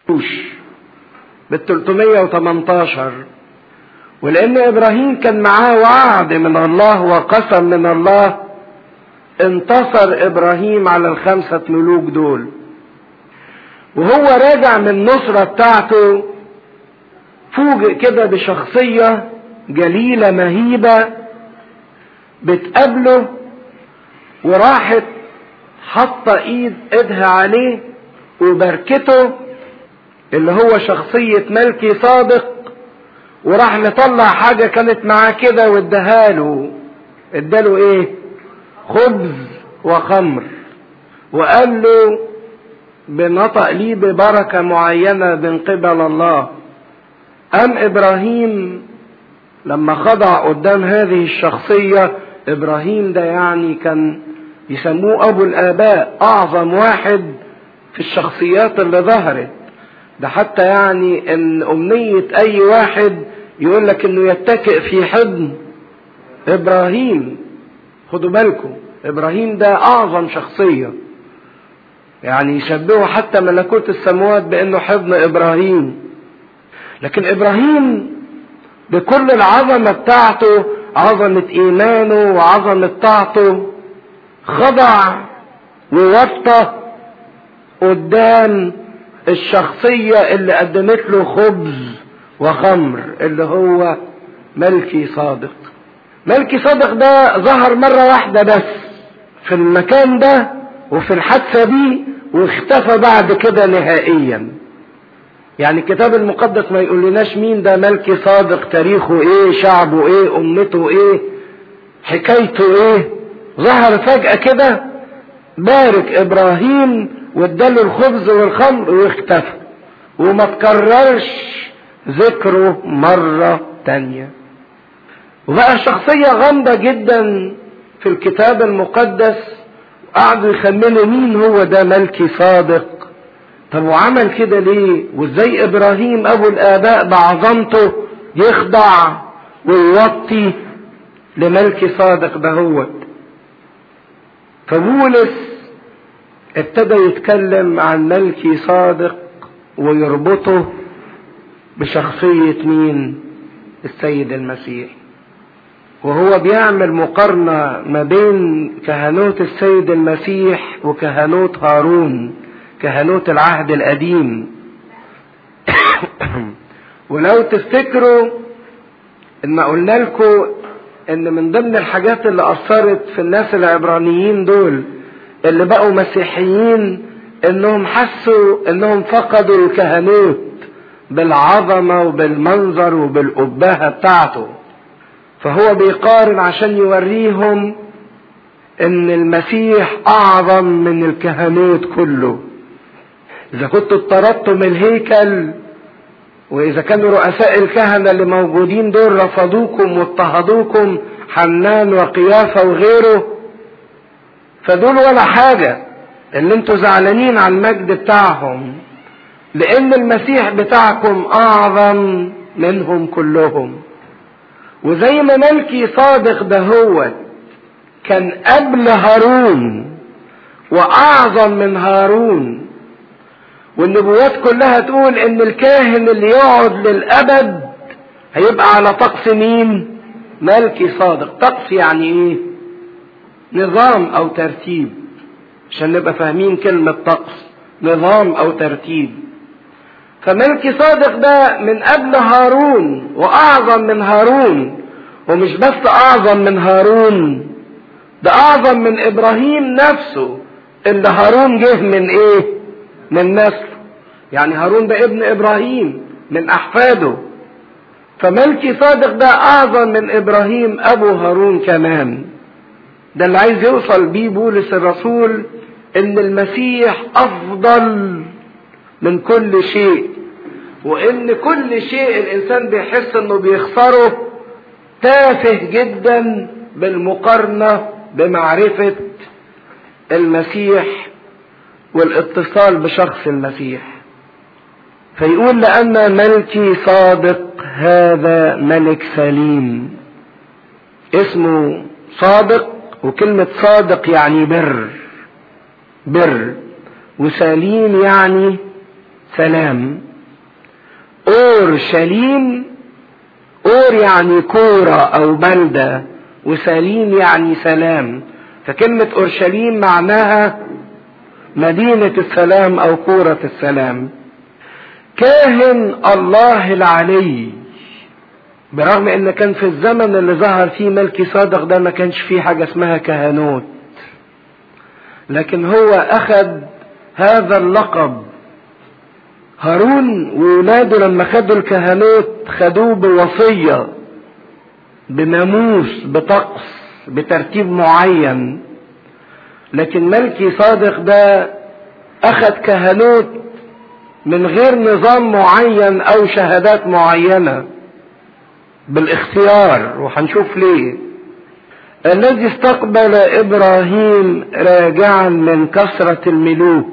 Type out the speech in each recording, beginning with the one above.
بال 318 ولأن إبراهيم كان معاه وعد من الله وقسم من الله انتصر إبراهيم على الخمسة ملوك دول وهو راجع من النصرة بتاعته فوجئ كده بشخصية جليلة مهيبة بتقابله وراحت حاطة ايد ايدها عليه وبركته اللي هو شخصية ملكي صادق وراح مطلع حاجة كانت معاه كده واداها له اداله ايه خبز وخمر وقال له بنطق لي ببركة معينة من قبل الله أم إبراهيم لما خضع قدام هذه الشخصية إبراهيم ده يعني كان يسموه أبو الآباء أعظم واحد في الشخصيات اللي ظهرت ده حتى يعني ان امنية اي واحد يقول لك انه يتكئ في حضن ابراهيم خدوا بالكم ابراهيم ده اعظم شخصية يعني يشبهه حتى ملكوت السماوات بانه حضن ابراهيم لكن ابراهيم بكل العظمة بتاعته عظمة ايمانه وعظمة طاعته خضع ووطى قدام الشخصية اللي قدمت له خبز وخمر اللي هو ملكي صادق ملكي صادق ده ظهر مرة واحدة بس في المكان ده وفي الحادثة دي واختفى بعد كده نهائيا يعني الكتاب المقدس ما يقولناش مين ده ملكي صادق تاريخه ايه شعبه ايه امته ايه حكايته ايه ظهر فجأة كده بارك ابراهيم واداله الخبز والخمر واختفى وما تكررش ذكره مرة تانية وبقى شخصية غامضة جدا في الكتاب المقدس قعدوا يخمنوا مين هو ده ملكي صادق طب وعمل كده ليه وازاي ابراهيم ابو الاباء بعظمته يخضع ويوطي لملكي صادق دهوت فبولس ابتدى يتكلم عن ملكي صادق ويربطه بشخصية مين السيد المسيح وهو بيعمل مقارنة ما بين كهنوت السيد المسيح وكهنوت هارون كهنوت العهد القديم ولو تفتكروا ان قلنا لكم ان من ضمن الحاجات اللي اثرت في الناس العبرانيين دول اللي بقوا مسيحيين انهم حسوا انهم فقدوا الكهنوت بالعظمة وبالمنظر وبالأبهة بتاعته فهو بيقارن عشان يوريهم ان المسيح اعظم من الكهنوت كله اذا كنتوا اضطردتم الهيكل واذا كانوا رؤساء الكهنة اللي موجودين دول رفضوكم واضطهدوكم حنان وقيافة وغيره فدول ولا حاجة اللي انتوا زعلانين على المجد بتاعهم لان المسيح بتاعكم اعظم منهم كلهم وزي ما ملكي صادق دهوت كان قبل هارون واعظم من هارون والنبوات كلها تقول ان الكاهن اللي يقعد للابد هيبقى على طقس مين ملكي صادق طقس يعني ايه نظام او ترتيب عشان نبقى فاهمين كلمة طقس نظام او ترتيب فملكي صادق ده من قبل هارون واعظم من هارون ومش بس اعظم من هارون ده اعظم من ابراهيم نفسه اللي هارون جه من ايه من نسله يعني هارون ده ابن ابراهيم من احفاده فملكي صادق ده اعظم من ابراهيم ابو هارون كمان ده اللي عايز يوصل بيه بولس الرسول ان المسيح افضل من كل شيء وان كل شيء الانسان بيحس انه بيخسره تافه جدا بالمقارنة بمعرفة المسيح والاتصال بشخص المسيح فيقول لأن ملكي صادق هذا ملك سليم اسمه صادق وكلمة صادق يعني بر بر وسليم يعني سلام اورشليم اور يعني كورة او بلدة وسليم يعني سلام فكلمة اورشليم معناها مدينة السلام او كورة السلام كاهن الله العلي برغم ان كان في الزمن اللي ظهر فيه ملكي صادق ده ما كانش فيه حاجة اسمها كهنوت لكن هو اخذ هذا اللقب هارون وولاده لما خدوا الكهنوت خدوه بوصية بناموس بطقس بترتيب معين لكن ملكي صادق ده اخذ كهنوت من غير نظام معين او شهادات معينه بالاختيار وهنشوف ليه الذي استقبل ابراهيم راجعا من كثرة الملوك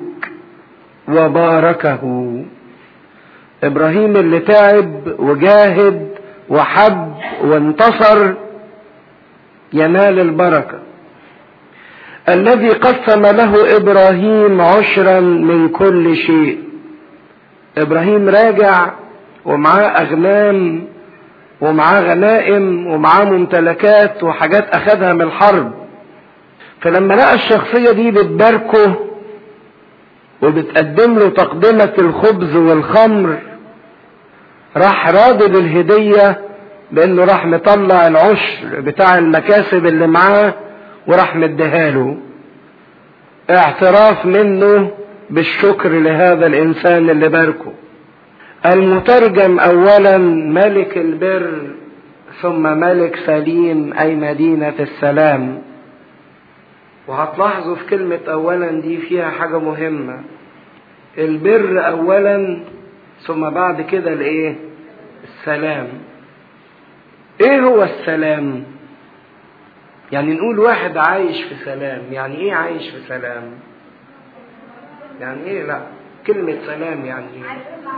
وباركه ابراهيم اللي تعب وجاهد وحب وانتصر ينال البركة الذي قسم له ابراهيم عشرا من كل شيء ابراهيم راجع ومعاه اغنام ومعاه غنائم ومعاه ممتلكات وحاجات اخدها من الحرب فلما لقى الشخصية دي بتباركه وبتقدم له تقدمة الخبز والخمر راح رادد الهدية بانه راح مطلع العشر بتاع المكاسب اللي معاه وراح مديها له اعتراف منه بالشكر لهذا الانسان اللي باركه المترجم اولا ملك البر ثم ملك سليم اي مدينة السلام وهتلاحظوا في كلمة اولا دي فيها حاجة مهمة البر اولا ثم بعد كده الايه السلام ايه هو السلام يعني نقول واحد عايش في سلام يعني ايه عايش في سلام يعني ايه لا كلمة سلام يعني ايه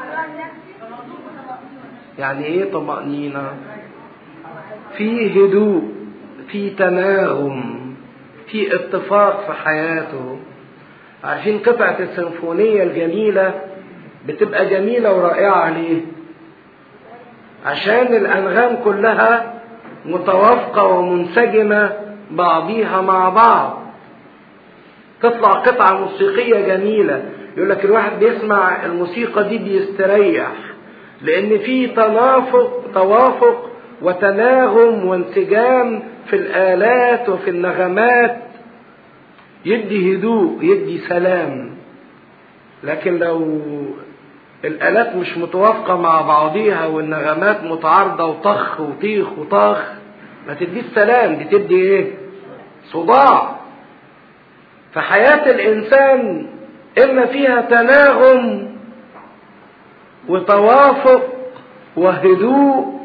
يعني ايه طمأنينة في هدوء في تناغم في اتفاق في حياته عارفين قطعة السيمفونية الجميلة بتبقى جميلة ورائعة ليه عشان الأنغام كلها متوافقة ومنسجمة بعضيها مع بعض تطلع قطعة موسيقية جميلة يقول لك الواحد بيسمع الموسيقى دي بيستريح لأن في تنافق توافق وتناغم وانسجام في الآلات وفي النغمات يدي هدوء يدي سلام لكن لو الآلات مش متوافقة مع بعضيها والنغمات متعارضة وطخ وطيخ وطخ ما تديش سلام دي تدي ايه صداع فحياة الإنسان إما فيها تناغم وتوافق وهدوء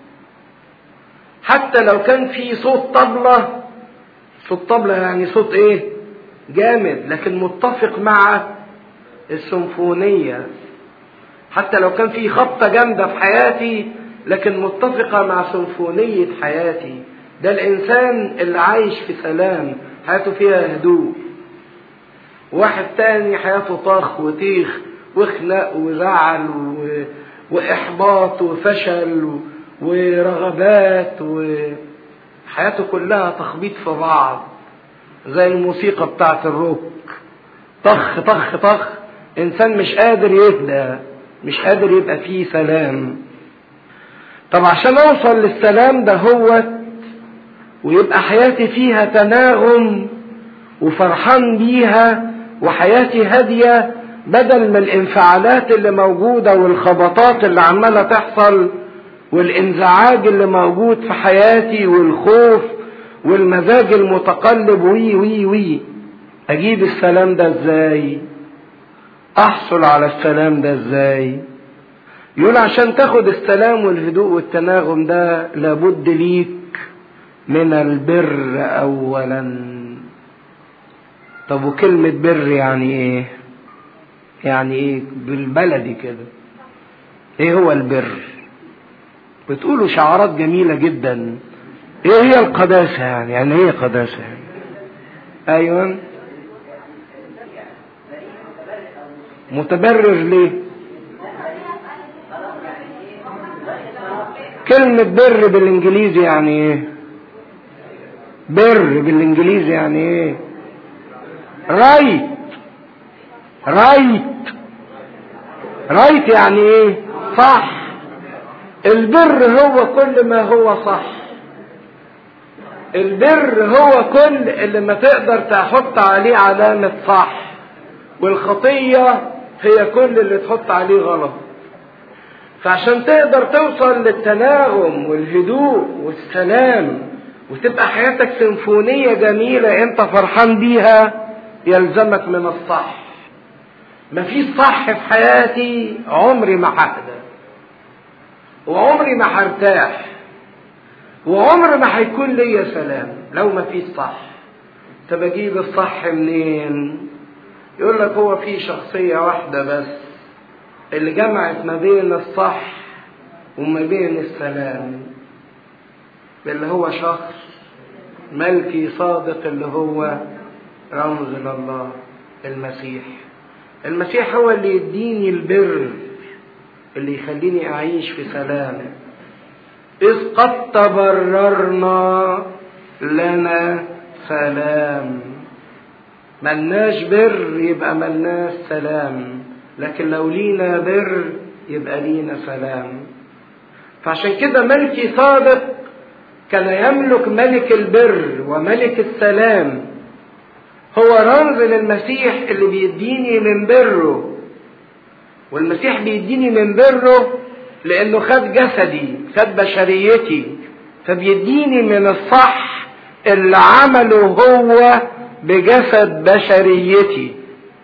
حتى لو كان في صوت طبلة صوت طبلة يعني صوت ايه جامد لكن متفق مع السيمفونية حتى لو كان في خبطة جامدة في حياتي لكن متفقة مع سيمفونية حياتي ده الإنسان اللي عايش في سلام حياته فيها هدوء واحد تاني حياته طخ وتيخ وخنق وزعل و... وإحباط وفشل و... ورغبات وحياته كلها تخبيط في بعض زي الموسيقى بتاعت الروك طخ طخ طخ إنسان مش قادر يهدى مش قادر يبقى فيه سلام طب عشان أوصل للسلام ده هو ويبقى حياتي فيها تناغم وفرحان بيها وحياتي هادية بدل من الانفعالات اللي موجودة والخبطات اللي عمالة تحصل والانزعاج اللي موجود في حياتي والخوف والمزاج المتقلب وي وي وي اجيب السلام ده ازاي احصل على السلام ده ازاي يقول عشان تاخد السلام والهدوء والتناغم ده لابد ليك من البر اولا طب وكلمة بر يعني ايه يعني ايه بالبلدي كده ايه هو البر بتقولوا شعارات جميلة جدا ايه هي القداسة يعني يعني ايه قداسة يعني ايوه متبرر ليه كلمة بر بالانجليزي يعني ايه بر بالانجليزي يعني ايه رايت رايت رايت يعني ايه صح البر هو كل ما هو صح البر هو كل اللي ما تقدر تحط عليه علامة صح والخطية هي كل اللي تحط عليه غلط فعشان تقدر توصل للتناغم والهدوء والسلام وتبقى حياتك سيمفونية جميلة انت فرحان بيها يلزمك من الصح مفيش صح في حياتي عمري ما ههدى وعمري ما هرتاح وعمر ما هيكون ليا سلام لو ما فيش صح طب اجيب الصح منين يقول لك هو في شخصية واحدة بس اللي جمعت ما بين الصح وما بين السلام اللي هو شخص ملكي صادق اللي هو رمز لله المسيح المسيح هو اللي يديني البر اللي يخليني أعيش في سلام إذ قد تبررنا لنا سلام ملناش بر يبقى ملناش سلام لكن لو لينا بر يبقى لينا سلام فعشان كده ملكي صادق كان يملك ملك البر وملك السلام هو رمز للمسيح اللي بيديني من بره والمسيح بيديني من بره لانه خد جسدي خد بشريتي فبيديني من الصح اللي عمله هو بجسد بشريتي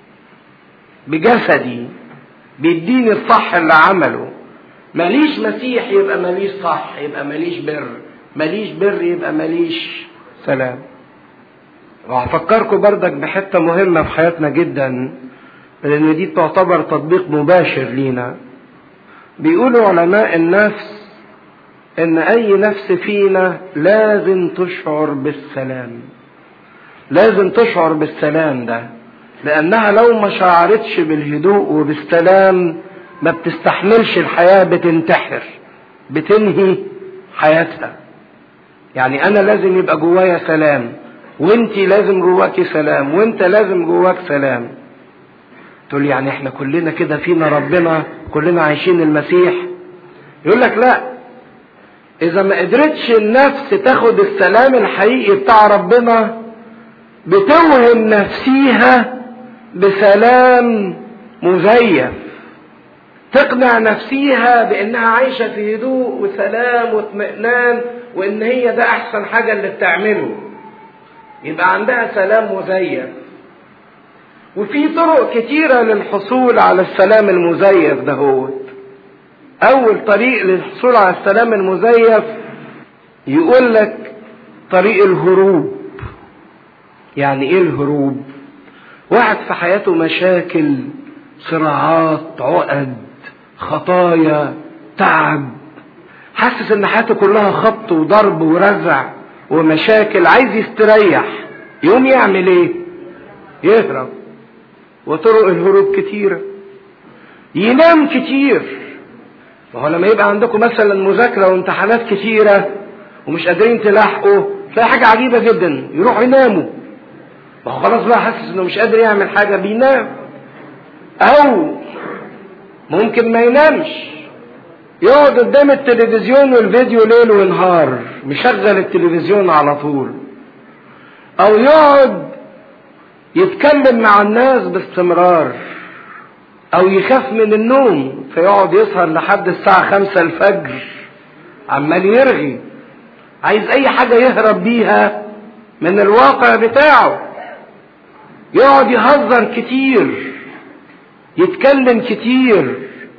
بجسدي بيديني الصح اللي عمله ماليش مسيح يبقى ماليش صح يبقى ماليش بر ماليش بر يبقى ماليش سلام وهفكركم بردك بحته مهمه في حياتنا جدا لان دي تعتبر تطبيق مباشر لينا بيقولوا علماء النفس ان اي نفس فينا لازم تشعر بالسلام لازم تشعر بالسلام ده لانها لو ما شعرتش بالهدوء وبالسلام ما بتستحملش الحياه بتنتحر بتنهي حياتها يعني انا لازم يبقى جوايا سلام وانت لازم جواكي سلام وانت لازم جواك سلام تقول يعني احنا كلنا كده فينا ربنا كلنا عايشين المسيح يقول لك لا اذا ما قدرتش النفس تاخد السلام الحقيقي بتاع ربنا بتوهم نفسيها بسلام مزيف تقنع نفسيها بانها عايشه في هدوء وسلام واطمئنان وان هي ده احسن حاجه اللي بتعمله يبقى عندها سلام مزيف وفي طرق كتيرة للحصول على السلام المزيف دهوت أول طريق للحصول على السلام المزيف يقول لك طريق الهروب يعني ايه الهروب واحد في حياته مشاكل صراعات عقد خطايا تعب حاسس ان حياته كلها خبط وضرب ورزع ومشاكل عايز يستريح يقوم يعمل ايه يهرب وطرق الهروب كتيرة ينام كتير ما هو لما يبقى عندكم مثلا مذاكرة وامتحانات كتيرة ومش قادرين تلاحقوا تلاقي حاجة عجيبة جدا يروحوا يناموا ما هو خلاص بقى حاسس انه مش قادر يعمل حاجة بينام او ممكن ما ينامش يقعد قدام التلفزيون والفيديو ليل ونهار مشغل التلفزيون على طول او يقعد يتكلم مع الناس باستمرار او يخاف من النوم فيقعد يسهر لحد الساعة خمسة الفجر عمال يرغي عايز اي حاجة يهرب بيها من الواقع بتاعه يقعد يهزر كتير يتكلم كتير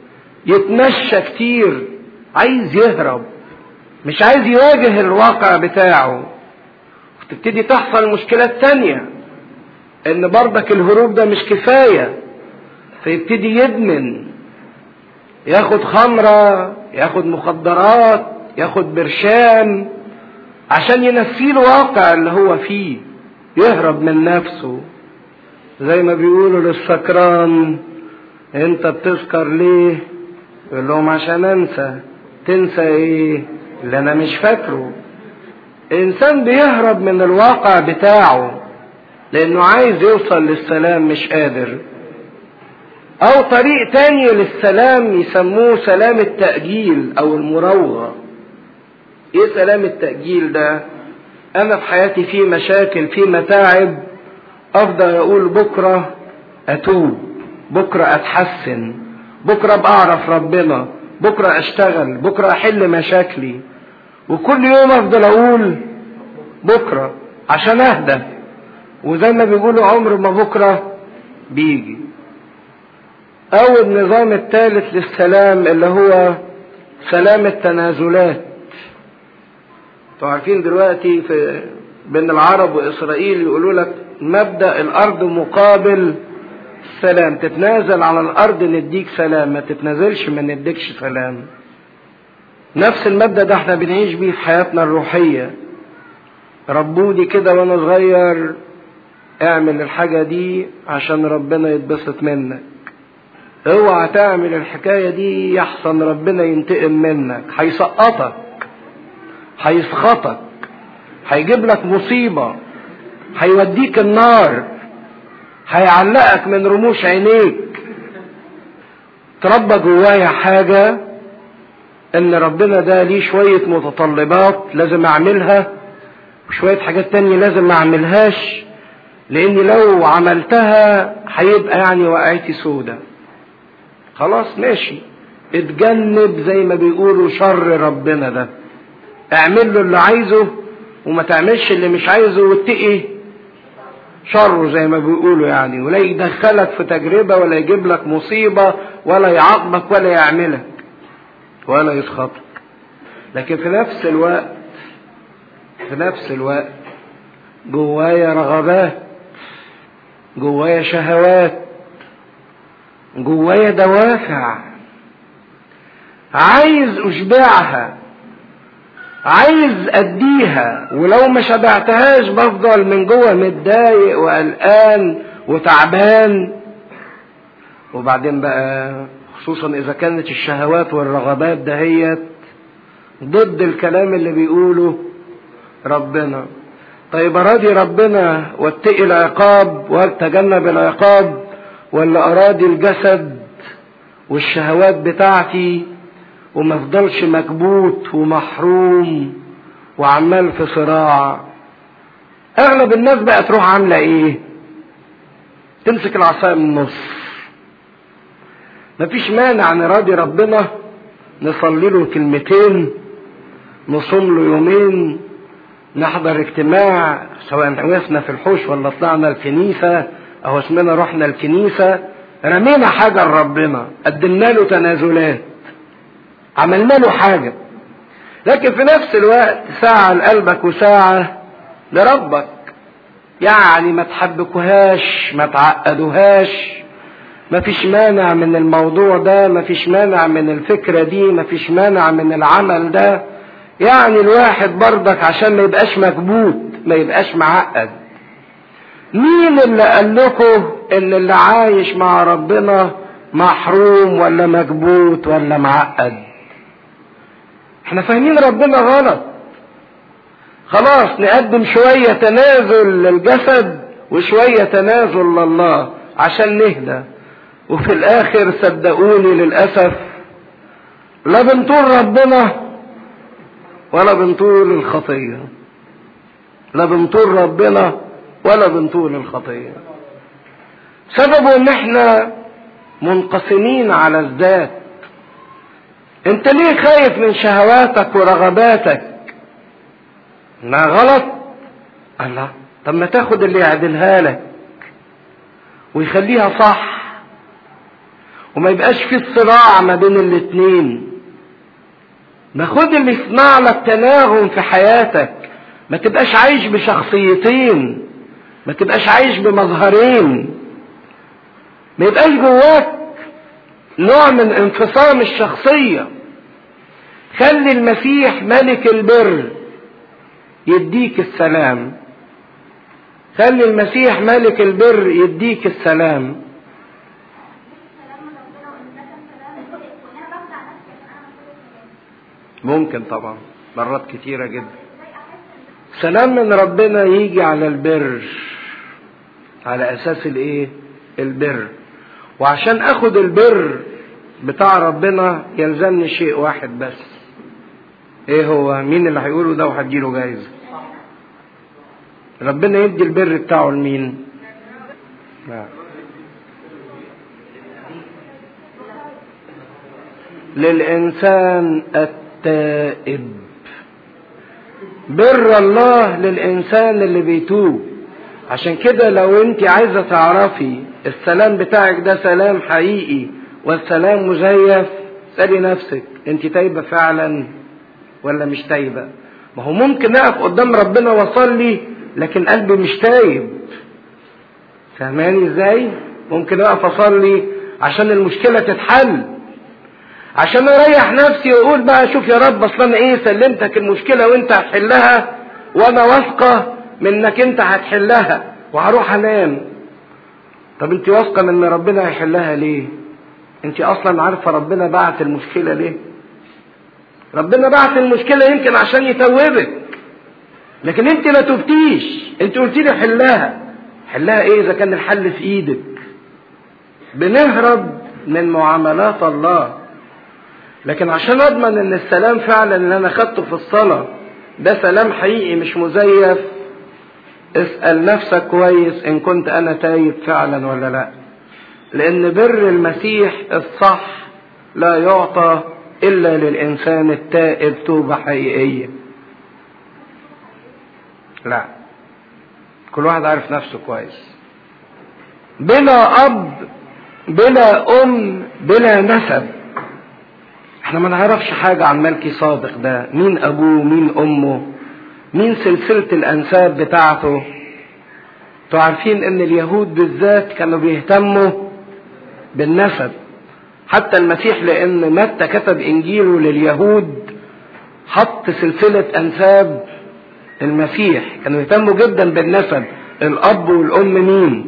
يتمشى كتير عايز يهرب مش عايز يواجه الواقع بتاعه وتبتدي تحصل مشكلات تانية ان برضك الهروب ده مش كفاية فيبتدي يدمن ياخد خمرة ياخد مخدرات ياخد برشام عشان ينسيه الواقع اللي هو فيه يهرب من نفسه زي ما بيقولوا للسكران انت بتسكر ليه يقول لهم عشان انسى تنسى ايه اللي انا مش فاكره انسان بيهرب من الواقع بتاعه لانه عايز يوصل للسلام مش قادر او طريق تاني للسلام يسموه سلام التأجيل او المراوغة ايه سلام التأجيل ده انا في حياتي في مشاكل في متاعب افضل اقول بكرة اتوب بكرة اتحسن بكرة ابقى اعرف ربنا بكرة اشتغل بكرة احل مشاكلي وكل يوم افضل اقول بكرة عشان اهدى وزي ما بيقولوا عمر ما بكرة بيجي او النظام الثالث للسلام اللي هو سلام التنازلات انتوا عارفين دلوقتي في بين العرب واسرائيل يقولوا لك مبدا الارض مقابل السلام تتنازل على الارض نديك سلام ما تتنازلش ما نديكش سلام نفس المبدا ده احنا بنعيش بيه في حياتنا الروحيه ربوني كده وانا صغير اعمل الحاجه دي عشان ربنا يتبسط منك اوعى تعمل الحكايه دي يحسن ربنا ينتقم منك هيسقطك هيسخطك هيجيب لك مصيبه هيوديك النار هيعلقك من رموش عينيك تربى جوايا حاجه ان ربنا ده ليه شويه متطلبات لازم اعملها وشويه حاجات تانية لازم ما اعملهاش لاني لو عملتها هيبقى يعني وقعتي سودة خلاص ماشي اتجنب زي ما بيقولوا شر ربنا ده اعمل له اللي عايزه وما تعملش اللي مش عايزه واتقي شره زي ما بيقولوا يعني ولا يدخلك في تجربة ولا يجيب لك مصيبة ولا يعاقبك ولا يعملك ولا يسخطك لكن في نفس الوقت في نفس الوقت جوايا رغبات جوايا شهوات جوايا دوافع عايز اشبعها عايز اديها ولو ما شبعتهاش بفضل من جوه متضايق وقلقان وتعبان وبعدين بقى خصوصا اذا كانت الشهوات والرغبات دهيت ضد الكلام اللي بيقوله ربنا طيب اراضي ربنا واتقي العقاب واتجنب العقاب ولا اراضي الجسد والشهوات بتاعتي وما افضلش مكبوت ومحروم وعمال في صراع اغلب الناس بقى تروح عامله ايه تمسك العصايه من النص مفيش مانع نراضي ربنا نصلي له كلمتين نصوم له يومين نحضر اجتماع سواء وقفنا في الحوش ولا طلعنا الكنيسة أو اسمنا رحنا الكنيسة رمينا حاجة لربنا قدمنا له تنازلات عملنا له حاجة لكن في نفس الوقت ساعة لقلبك وساعة لربك يعني ما تحبكوهاش ما تعقدوهاش ما فيش مانع من الموضوع ده ما فيش مانع من الفكرة دي ما فيش مانع من العمل ده يعني الواحد برضك عشان ما يبقاش مكبوت ما يبقاش معقد مين اللي قال لكم ان اللي عايش مع ربنا محروم ولا مكبوت ولا معقد احنا فاهمين ربنا غلط خلاص نقدم شوية تنازل للجسد وشوية تنازل لله عشان نهدى وفي الاخر صدقوني للأسف لا بنطول ربنا ولا بنطول الخطية لا بنطول ربنا ولا بنطول الخطية سببه ان احنا منقسمين على الذات انت ليه خايف من شهواتك ورغباتك ما غلط الله طب ما تاخد اللي يعدلها لك ويخليها صح وما يبقاش في صراع ما بين الاتنين ما خد اللي يصنع لك تناغم في حياتك ما تبقاش عايش بشخصيتين ما تبقاش عايش بمظهرين ما يبقاش جواك نوع من انفصام الشخصية خلي المسيح ملك البر يديك السلام خلي المسيح ملك البر يديك السلام ممكن طبعا مرات كتيرة جدا سلام من ربنا يجي على البر على اساس الايه البر وعشان اخد البر بتاع ربنا يلزمني شيء واحد بس ايه هو مين اللي هيقوله ده وهديله جايزه ربنا يدي البر بتاعه لمين لا. للإنسان التائب بر الله للإنسان اللي بيتوب عشان كده لو انت عايزة تعرفي السلام بتاعك ده سلام حقيقي والسلام مزيف سألي نفسك انت تايبة فعلا ولا مش تايبة ما هو ممكن اقف قدام ربنا واصلي لكن قلبي مش تايب فهماني ازاي ممكن اقف اصلي عشان المشكلة تتحل عشان اريح نفسي واقول بقى شوف يا رب اصل انا ايه سلمتك المشكلة وانت هتحلها وانا واثقة من انك انت هتحلها وهروح انام طب انت واثقة من ان ربنا هيحلها ليه انت اصلا عارفة ربنا بعت المشكلة ليه ربنا بعت المشكلة يمكن عشان يتوبك لكن انت ما تبتيش انت قلت لي حلها حلها ايه اذا كان الحل في ايدك بنهرب من معاملات الله لكن عشان اضمن ان السلام فعلا اللي انا خدته في الصلاة ده سلام حقيقي مش مزيف اسأل نفسك كويس ان كنت انا تايب فعلا ولا لا لان بر المسيح الصح لا يعطى الا للانسان التائب توبة حقيقية لا كل واحد عارف نفسه كويس بلا اب بلا ام بلا نسب احنا ما نعرفش حاجة عن ملكي صادق ده مين ابوه مين امه مين سلسلة الانساب بتاعته انتوا عارفين ان اليهود بالذات كانوا بيهتموا بالنسب حتى المسيح لان متى كتب انجيله لليهود حط سلسلة انساب المسيح كانوا يهتموا جدا بالنسب الاب والام مين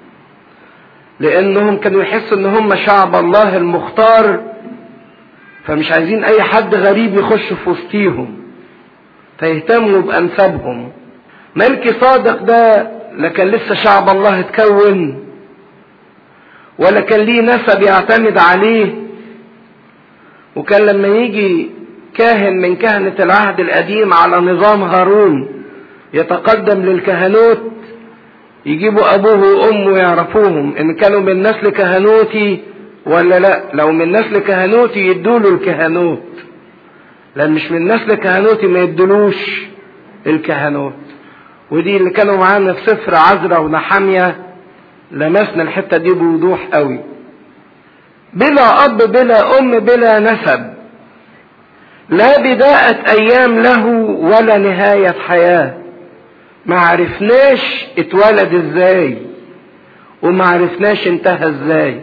لانهم كانوا يحسوا ان هم شعب الله المختار فمش عايزين اي حد غريب يخش في وسطيهم فيهتموا بانسابهم ملكي صادق ده لا كان لسه شعب الله اتكون ولا كان ليه نسب يعتمد عليه وكان لما يجي كاهن من كهنة العهد القديم على نظام هارون يتقدم للكهنوت يجيبوا ابوه وامه يعرفوهم ان كانوا من نسل كهنوتي ولا لا لو من نسل كهنوتي يدوله الكهنوت لان مش من نسل كهنوتي ما يدلوش الكهنوت ودي اللي كانوا معانا في سفر عزرا ونحامية لمسنا الحتة دي بوضوح قوي بلا اب بلا ام بلا نسب لا بداية ايام له ولا نهاية حياة ما عرفناش اتولد ازاي وما عرفناش انتهى ازاي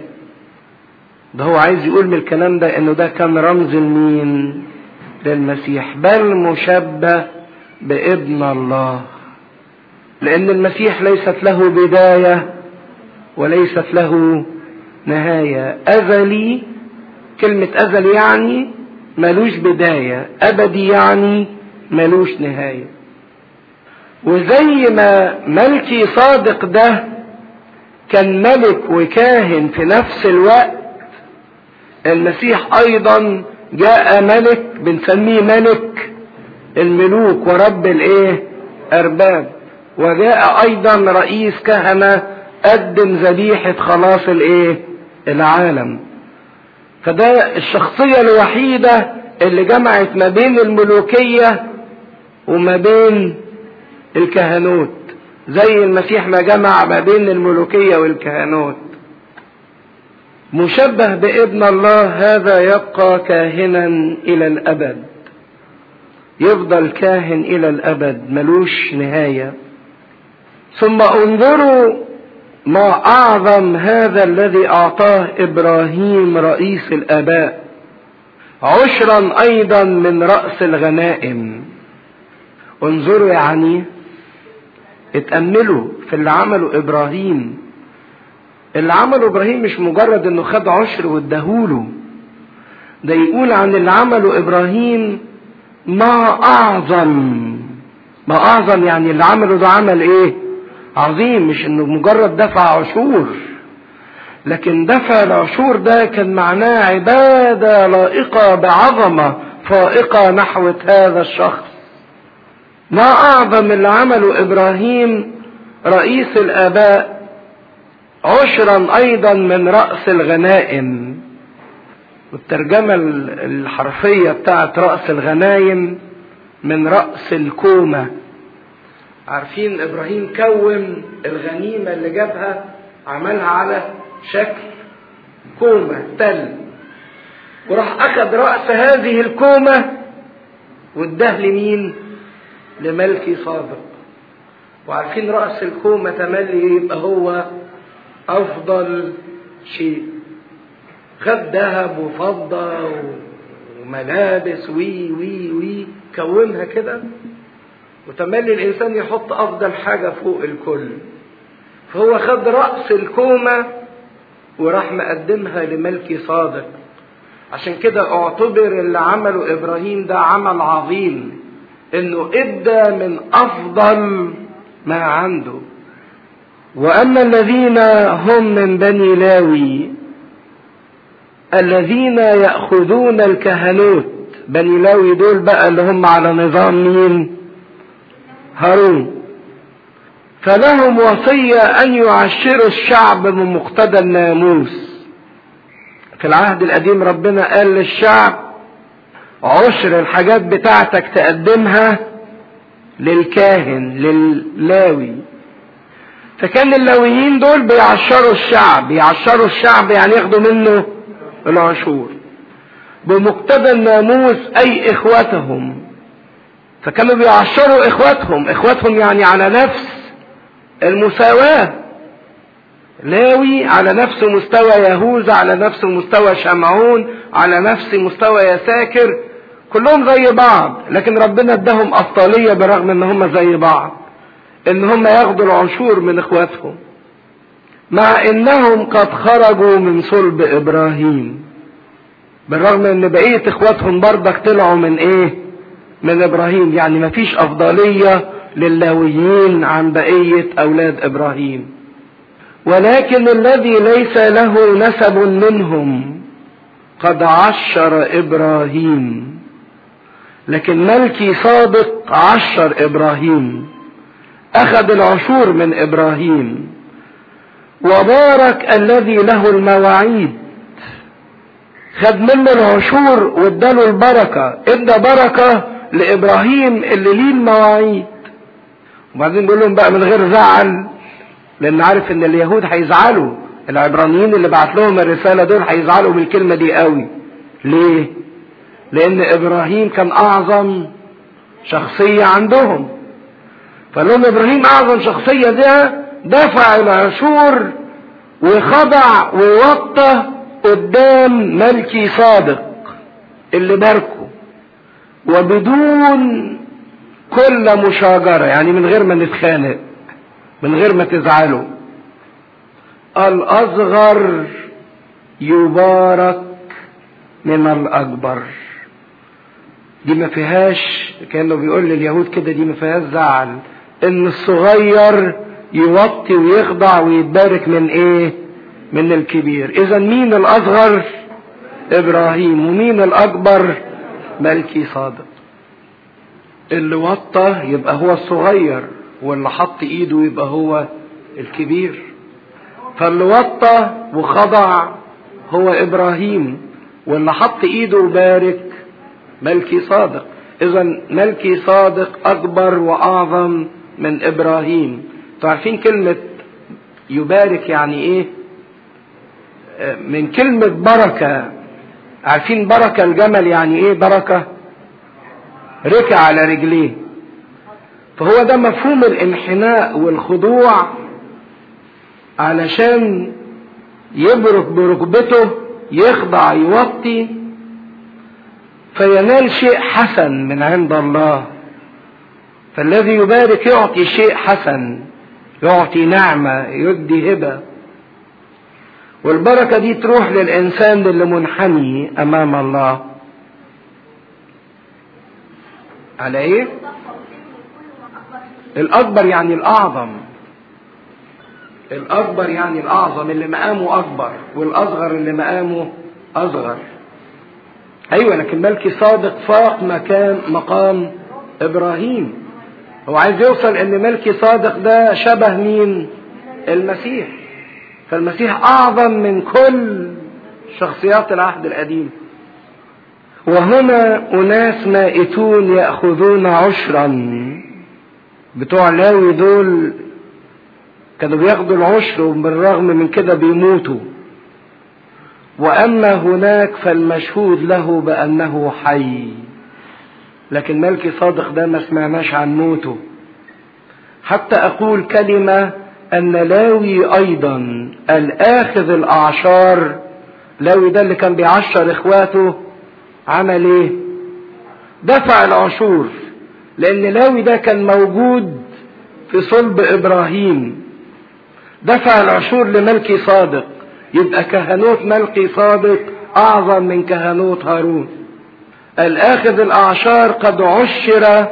ده هو عايز يقول من الكلام ده انه ده كان رمز لمين للمسيح بل مشبه بابن الله لان المسيح ليست له بداية وليست له نهاية ازلي كلمة ازلي يعني ملوش بداية ابدي يعني ملوش نهاية وزي ما ملكي صادق ده كان ملك وكاهن في نفس الوقت المسيح ايضا جاء ملك بنسميه ملك الملوك ورب الايه ارباب وجاء ايضا رئيس كهنة قدم ذبيحة خلاص الايه العالم فده الشخصية الوحيدة اللي جمعت ما بين الملوكية وما بين الكهنوت زي المسيح ما جمع ما بين الملوكية والكهنوت مشبه بابن الله هذا يبقى كاهنا الى الابد يفضل كاهن الى الابد ملوش نهايه ثم انظروا ما اعظم هذا الذي اعطاه ابراهيم رئيس الاباء عشرا ايضا من راس الغنائم انظروا يعني اتاملوا في اللي عمله ابراهيم اللي عمله ابراهيم مش مجرد انه خد عشر واداهوله ده يقول عن اللي عمله ابراهيم ما اعظم ما اعظم يعني اللي عمله ده عمل ايه عظيم مش انه مجرد دفع عشور لكن دفع العشور ده كان معناه عبادة لائقة بعظمة فائقة نحو هذا الشخص ما اعظم اللي عمله ابراهيم رئيس الاباء عشرا ايضا من رأس الغنائم والترجمة الحرفية بتاعت رأس الغنايم من رأس الكومة عارفين ابراهيم كون الغنيمة اللي جابها عملها على شكل كومة تل وراح اخذ رأس هذه الكومة واداه لمين لملكي صادق وعارفين رأس الكومة تملي يبقى هو افضل شيء خد ذهب وفضة وملابس وي وي وي كونها كده وتملي الانسان يحط افضل حاجة فوق الكل فهو خد رأس الكومة وراح مقدمها لملكي صادق عشان كده اعتبر اللي عمله ابراهيم ده عمل عظيم انه ادى من افضل ما عنده واما الذين هم من بني لاوي الذين ياخذون الكهنوت بني لاوي دول بقى اللي هم على نظام مين هارون فلهم وصية أن يعشروا الشعب من مقتضى الناموس في العهد القديم ربنا قال للشعب عشر الحاجات بتاعتك تقدمها للكاهن للاوي فكان اللاويين دول بيعشروا الشعب يعشروا الشعب يعني ياخدوا منه العشور بمقتضى الناموس اي اخوتهم فكانوا بيعشروا اخواتهم اخواتهم يعني على نفس المساواة لاوي على نفس مستوى يهوذا على نفس مستوى شمعون على نفس مستوى يساكر كلهم زي بعض لكن ربنا اداهم افضلية برغم ان هم زي بعض ان هم ياخدوا العشور من اخواتهم مع انهم قد خرجوا من صلب ابراهيم بالرغم ان بقية اخواتهم برضك طلعوا من ايه من ابراهيم يعني مفيش افضلية للاويين عن بقية اولاد ابراهيم ولكن الذي ليس له نسب منهم قد عشر ابراهيم لكن ملكي صادق عشر ابراهيم اخذ العشور من ابراهيم وبارك الذي له المواعيد خد منه العشور واداله البركة ادى بركة لابراهيم اللي ليه المواعيد وبعدين بيقول لهم بقى من غير زعل لان عارف ان اليهود هيزعلوا العبرانيين اللي بعت لهم الرسالة دول هيزعلوا من الكلمة دي قوي ليه لان ابراهيم كان اعظم شخصية عندهم فقال لهم ابراهيم اعظم شخصية ده دفع العشور وخضع ووطى قدام ملكي صادق اللي باركه وبدون كل مشاجرة يعني من غير ما نتخانق من غير ما تزعلوا الأصغر يبارك من الأكبر دي ما فيهاش كانه بيقول لليهود كده دي ما فيهاش زعل ان الصغير يوطي ويخضع ويتبارك من ايه من الكبير اذا مين الاصغر ابراهيم ومين الاكبر ملكي صادق اللي وطى يبقى هو الصغير واللي حط ايده يبقى هو الكبير فاللي وطى وخضع هو ابراهيم واللي حط ايده وبارك ملكي صادق اذا ملكي صادق اكبر واعظم من ابراهيم عارفين كلمة يبارك يعني ايه من كلمة بركة عارفين بركة الجمل يعني ايه بركة ركع على رجليه فهو ده مفهوم الانحناء والخضوع علشان يبرك بركبته يخضع يوطي فينال شيء حسن من عند الله فالذي يبارك يعطي شيء حسن يعطي نعمة يدي هبة والبركة دي تروح للإنسان اللي منحني أمام الله على ايه الاكبر يعني الاعظم الاكبر يعني الاعظم اللي مقامه اكبر والاصغر اللي مقامه اصغر ايوه لكن ملكي صادق فاق مكان مقام ابراهيم هو عايز يوصل ان ملكي صادق ده شبه مين المسيح فالمسيح اعظم من كل شخصيات العهد القديم وهنا اناس مائتون ياخذون عشرا بتوع لاوي دول كانوا بياخدوا العشر وبالرغم من كده بيموتوا واما هناك فالمشهود له بانه حي لكن ملكي صادق ده ما سمعناش عن موته حتى اقول كلمه ان لاوي ايضا الاخذ الاعشار لاوي ده اللي كان بيعشر اخواته عمل ايه دفع العشور لان لاوي ده كان موجود في صلب ابراهيم دفع العشور لملكي صادق يبقى كهنوت ملكي صادق اعظم من كهنوت هارون الاخذ الاعشار قد عشر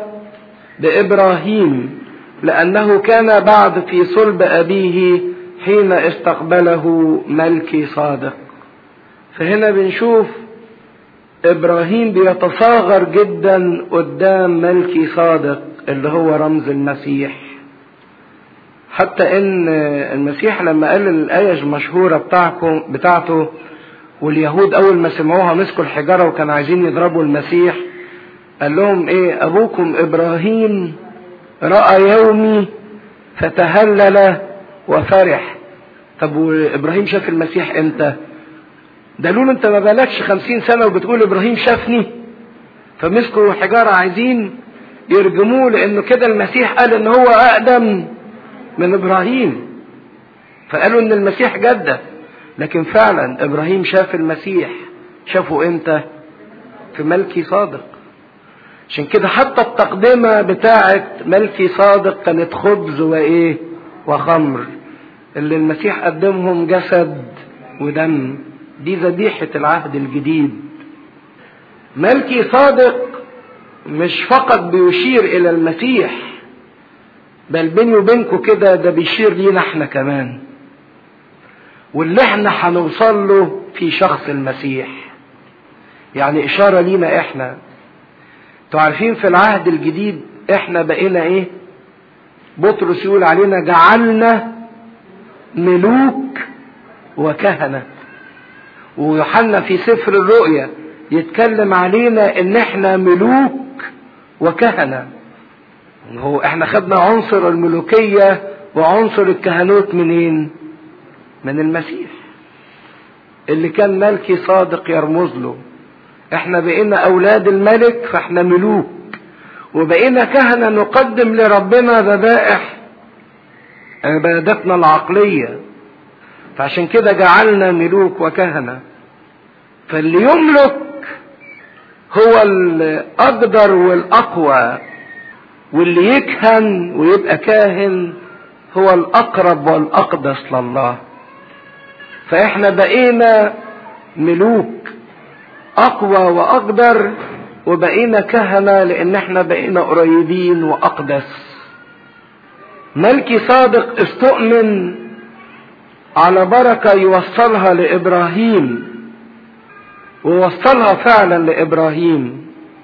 بابراهيم لانه كان بعد في صلب ابيه حين استقبله ملكي صادق فهنا بنشوف ابراهيم بيتصاغر جدا قدام ملكي صادق اللي هو رمز المسيح حتى ان المسيح لما قال الايه المشهوره بتاعكم بتاعته واليهود اول ما سمعوها مسكوا الحجاره وكانوا عايزين يضربوا المسيح قال لهم ايه ابوكم ابراهيم راى يومي فتهلل وفرح طب وابراهيم شاف المسيح امتى ده له انت ما بالكش خمسين سنه وبتقول ابراهيم شافني فمسكوا حجاره عايزين يرجموه لانه كده المسيح قال ان هو اقدم من ابراهيم فقالوا ان المسيح جده لكن فعلا ابراهيم شاف المسيح شافه امتى في ملكي صادق عشان كده حتى التقدمة بتاعت ملكي صادق كانت خبز وايه وخمر اللي المسيح قدمهم جسد ودم دي ذبيحة العهد الجديد ملكي صادق مش فقط بيشير الى المسيح بل بيني وبينكم كده ده بيشير لينا احنا كمان واللي احنا هنوصل له في شخص المسيح يعني اشارة لينا احنا انتوا عارفين في العهد الجديد احنا بقينا ايه بطرس يقول علينا جعلنا ملوك وكهنة ويوحنا في سفر الرؤيا يتكلم علينا ان احنا ملوك وكهنة هو احنا خدنا عنصر الملوكية وعنصر الكهنوت منين من المسيح اللي كان ملكي صادق يرمز له احنا بقينا اولاد الملك فاحنا ملوك وبقينا كهنة نقدم لربنا ذبائح عبادتنا العقلية فعشان كده جعلنا ملوك وكهنة فاللي يملك هو الأقدر والأقوى واللي يكهن ويبقى كاهن هو الأقرب والأقدس لله فإحنا بقينا ملوك أقوى وأقدر وبقينا كهنة لأن إحنا بقينا قريبين وأقدس ملكي صادق استؤمن على بركة يوصلها لإبراهيم ووصلها فعلا لإبراهيم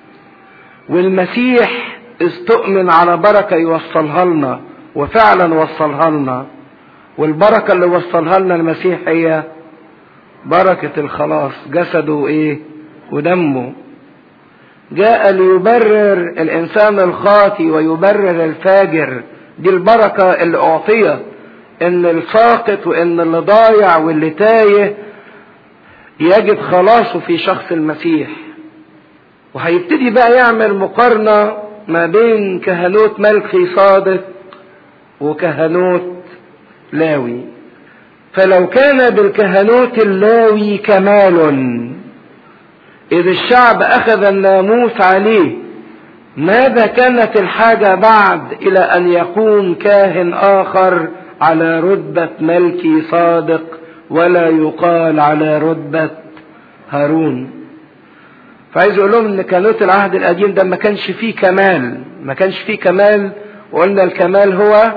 والمسيح استؤمن على بركة يوصلها لنا وفعلا وصلها لنا والبركة اللي وصلها لنا المسيح هي بركة الخلاص جسده ايه ودمه جاء ليبرر الانسان الخاطي ويبرر الفاجر دي البركة اللي اعطيت ان الساقط وان اللي ضايع واللي تايه يجد خلاصه في شخص المسيح وهيبتدي بقى يعمل مقارنة ما بين كهنوت ملكي صادق وكهنوت لاوي فلو كان بالكهنوت اللاوي كمال إذ الشعب أخذ الناموس عليه ماذا كانت الحاجة بعد إلى أن يقوم كاهن آخر على رتبة ملكي صادق ولا يقال على رتبة هارون فعايز اقول لهم ان كانوت العهد القديم ده ما كانش فيه كمال ما كانش فيه كمال وقلنا الكمال هو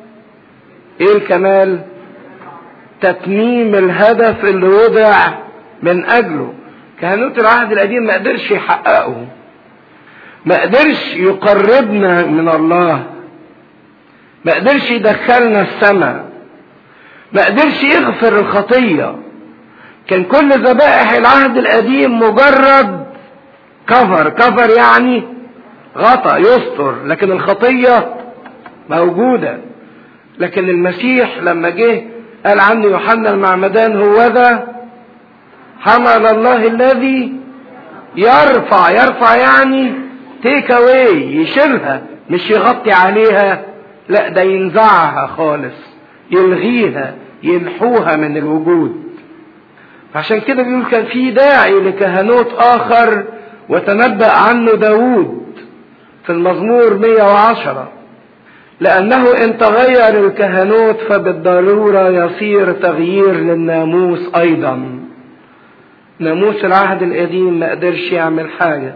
ايه الكمال تتميم الهدف اللي وضع من اجله كهنوت العهد القديم ما قدرش يحققه ما قدرش يقربنا من الله ما قدرش يدخلنا السماء ما قدرش يغفر الخطية كان كل ذبائح العهد القديم مجرد كفر كفر يعني غطى يستر لكن الخطية موجودة لكن المسيح لما جه قال عنه يوحنا المعمدان هو ذا حمل الله الذي يرفع يرفع يعني تيك اواي يشيلها مش يغطي عليها لا ده ينزعها خالص يلغيها يمحوها من الوجود عشان كده بيقول كان في داعي لكهنوت اخر وتنبأ عنه داود في المزمور 110 لأنه إن تغير الكهنوت فبالضرورة يصير تغيير للناموس أيضا ناموس العهد القديم ما قدرش يعمل حاجة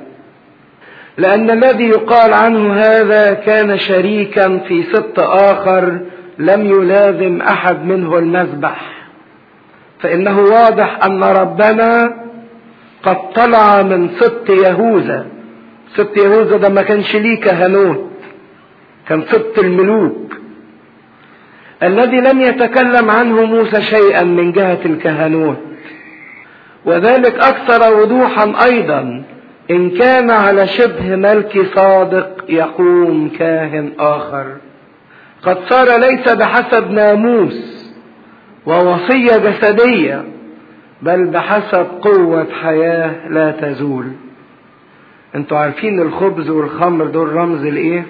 لأن الذي يقال عنه هذا كان شريكا في ست آخر لم يلازم أحد منه المذبح فإنه واضح أن ربنا قد طلع من سبط يهوذا سبط يهوذا ده ما كانش ليه كهنوت كان سبط الملوك الذي لم يتكلم عنه موسى شيئا من جهة الكهنوت وذلك أكثر وضوحا أيضا إن كان على شبه ملك صادق يقوم كاهن آخر قد صار ليس بحسب ناموس ووصية جسدية بل بحسب قوة حياة لا تزول انتوا عارفين الخبز والخمر دول رمز الايه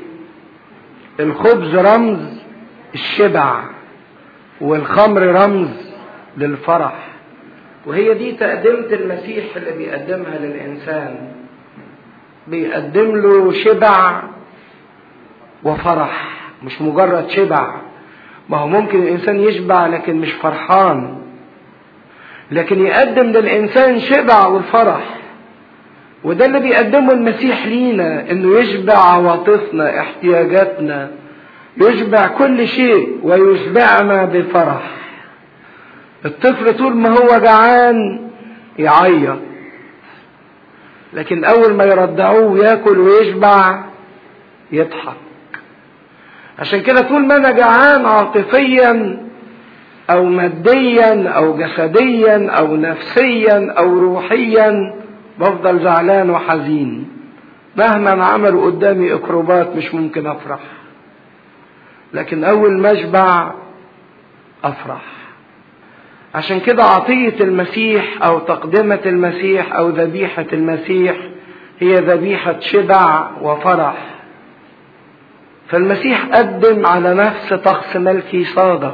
الخبز رمز الشبع والخمر رمز للفرح وهي دي تقدمة المسيح اللي بيقدمها للإنسان بيقدم له شبع وفرح مش مجرد شبع ما هو ممكن الإنسان يشبع لكن مش فرحان لكن يقدم للإنسان شبع والفرح وده اللي بيقدمه المسيح لينا انه يشبع عواطفنا احتياجاتنا يشبع كل شيء ويشبعنا بفرح الطفل طول ما هو جعان يعيط لكن اول ما يرضعوه ياكل ويشبع يضحك عشان كده طول ما انا جعان عاطفيا او ماديا او جسديا او نفسيا او روحيا بفضل زعلان وحزين مهما عملوا قدامي اكروبات مش ممكن افرح لكن اول ما اشبع افرح عشان كده عطية المسيح او تقدمة المسيح او ذبيحة المسيح هي ذبيحة شبع وفرح فالمسيح قدم على نفس طقس ملكي صادق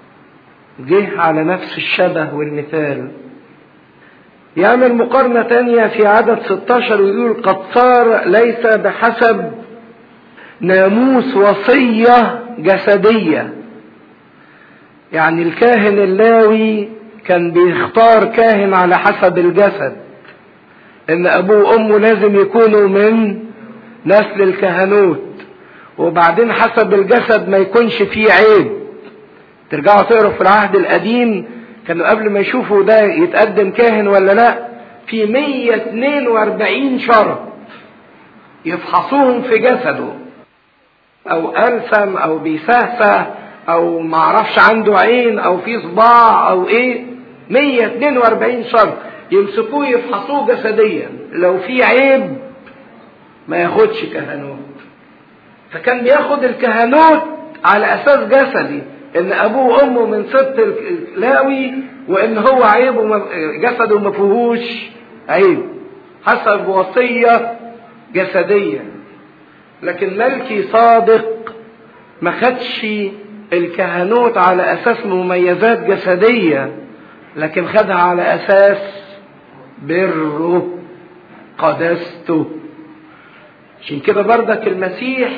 جه على نفس الشبه والمثال يعمل مقارنة تانية في عدد 16 ويقول قد صار ليس بحسب ناموس وصية جسدية يعني الكاهن اللاوي كان بيختار كاهن على حسب الجسد ان ابوه وامه لازم يكونوا من نسل الكهنوت وبعدين حسب الجسد ما يكونش فيه عيب ترجعوا تقروا في العهد القديم كانوا قبل ما يشوفوا ده يتقدم كاهن ولا لا في 142 شرط يفحصوهم في جسده او ألسم او بيسهسه او معرفش عنده عين او في صباع او ايه 142 شرط يمسكوه يفحصوه جسديا لو في عيب ما ياخدش كهنوت فكان بياخد الكهنوت على اساس جسدي ان ابوه وامه من سبط اللاوي وان هو عيبه جسده ما فيهوش عيب حسب وصيه جسديه لكن ملكي صادق ما خدش الكهنوت على اساس مميزات جسديه لكن خدها على اساس بره قداسته عشان كده بردك المسيح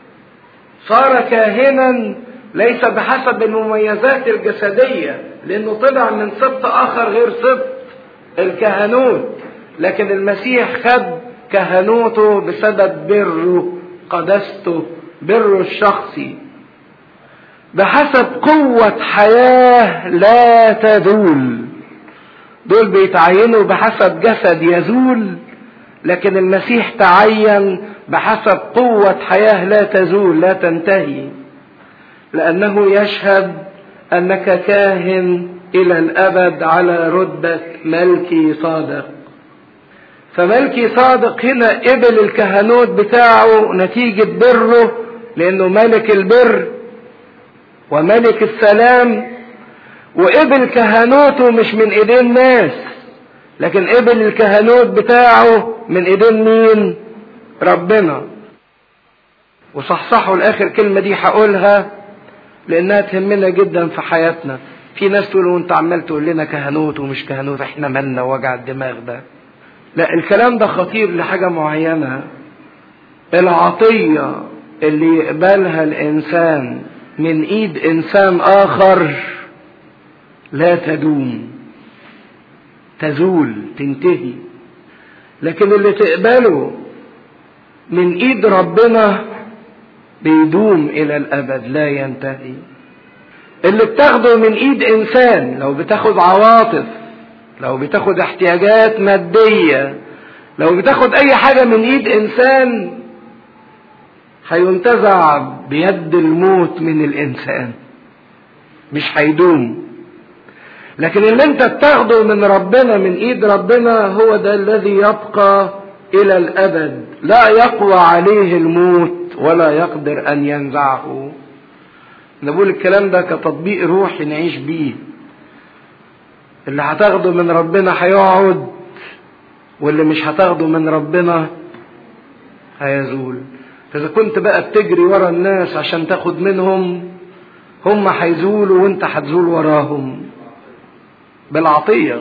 صار كاهنا ليس بحسب المميزات الجسدية لأنه طلع من سبط آخر غير سبط الكهنوت لكن المسيح خد كهنوته بسبب بره قدسته بره الشخصي بحسب قوة حياة لا تزول دول بيتعينوا بحسب جسد يزول لكن المسيح تعين بحسب قوة حياة لا تزول لا تنتهي لأنه يشهد أنك كاهن إلى الأبد على رتبة ملكي صادق فملكي صادق هنا قبل الكهنوت بتاعه نتيجة بره لأنه ملك البر وملك السلام وقبل كهنوته مش من ايدين ناس لكن قبل الكهنوت بتاعه من ايدين مين ربنا وصحصحوا الاخر كلمة دي هقولها لانها تهمنا جدا في حياتنا في ناس تقولوا انت عمال تقول لنا كهنوت ومش كهنوت احنا مالنا وجع الدماغ ده لا الكلام ده خطير لحاجة معينة العطية اللي يقبلها الانسان من ايد انسان اخر لا تدوم تزول تنتهي لكن اللي تقبله من ايد ربنا بيدوم الى الابد لا ينتهي اللي بتاخده من ايد انسان لو بتاخد عواطف لو بتاخد احتياجات مادية لو بتاخد اي حاجة من ايد انسان هينتزع بيد الموت من الانسان مش هيدوم لكن اللي انت بتاخده من ربنا من ايد ربنا هو ده الذي يبقى الى الابد لا يقوى عليه الموت ولا يقدر ان ينزعه نقول الكلام ده كتطبيق روحي نعيش بيه اللي هتاخده من ربنا هيقعد واللي مش هتاخده من ربنا هيزول فاذا كنت بقى بتجري ورا الناس عشان تاخد منهم هم هيزولوا وانت هتزول وراهم بالعطيه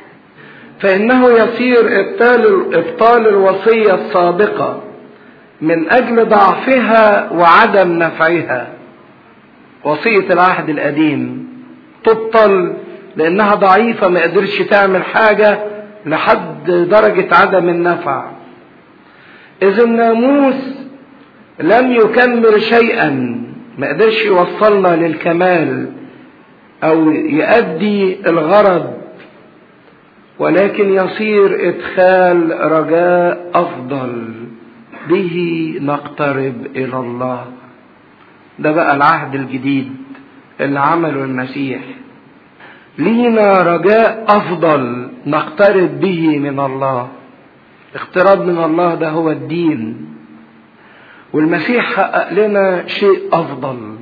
فانه يصير ابطال ابطال الوصيه السابقه من اجل ضعفها وعدم نفعها وصيه العهد القديم تبطل لانها ضعيفه ما قدرش تعمل حاجه لحد درجه عدم النفع اذ الناموس لم يكمل شيئا ما قدرش يوصلنا للكمال او يؤدي الغرض ولكن يصير ادخال رجاء افضل به نقترب الى الله ده بقى العهد الجديد اللي عمله المسيح لينا رجاء افضل نقترب به من الله اقتراب من الله ده هو الدين والمسيح حقق لنا شيء افضل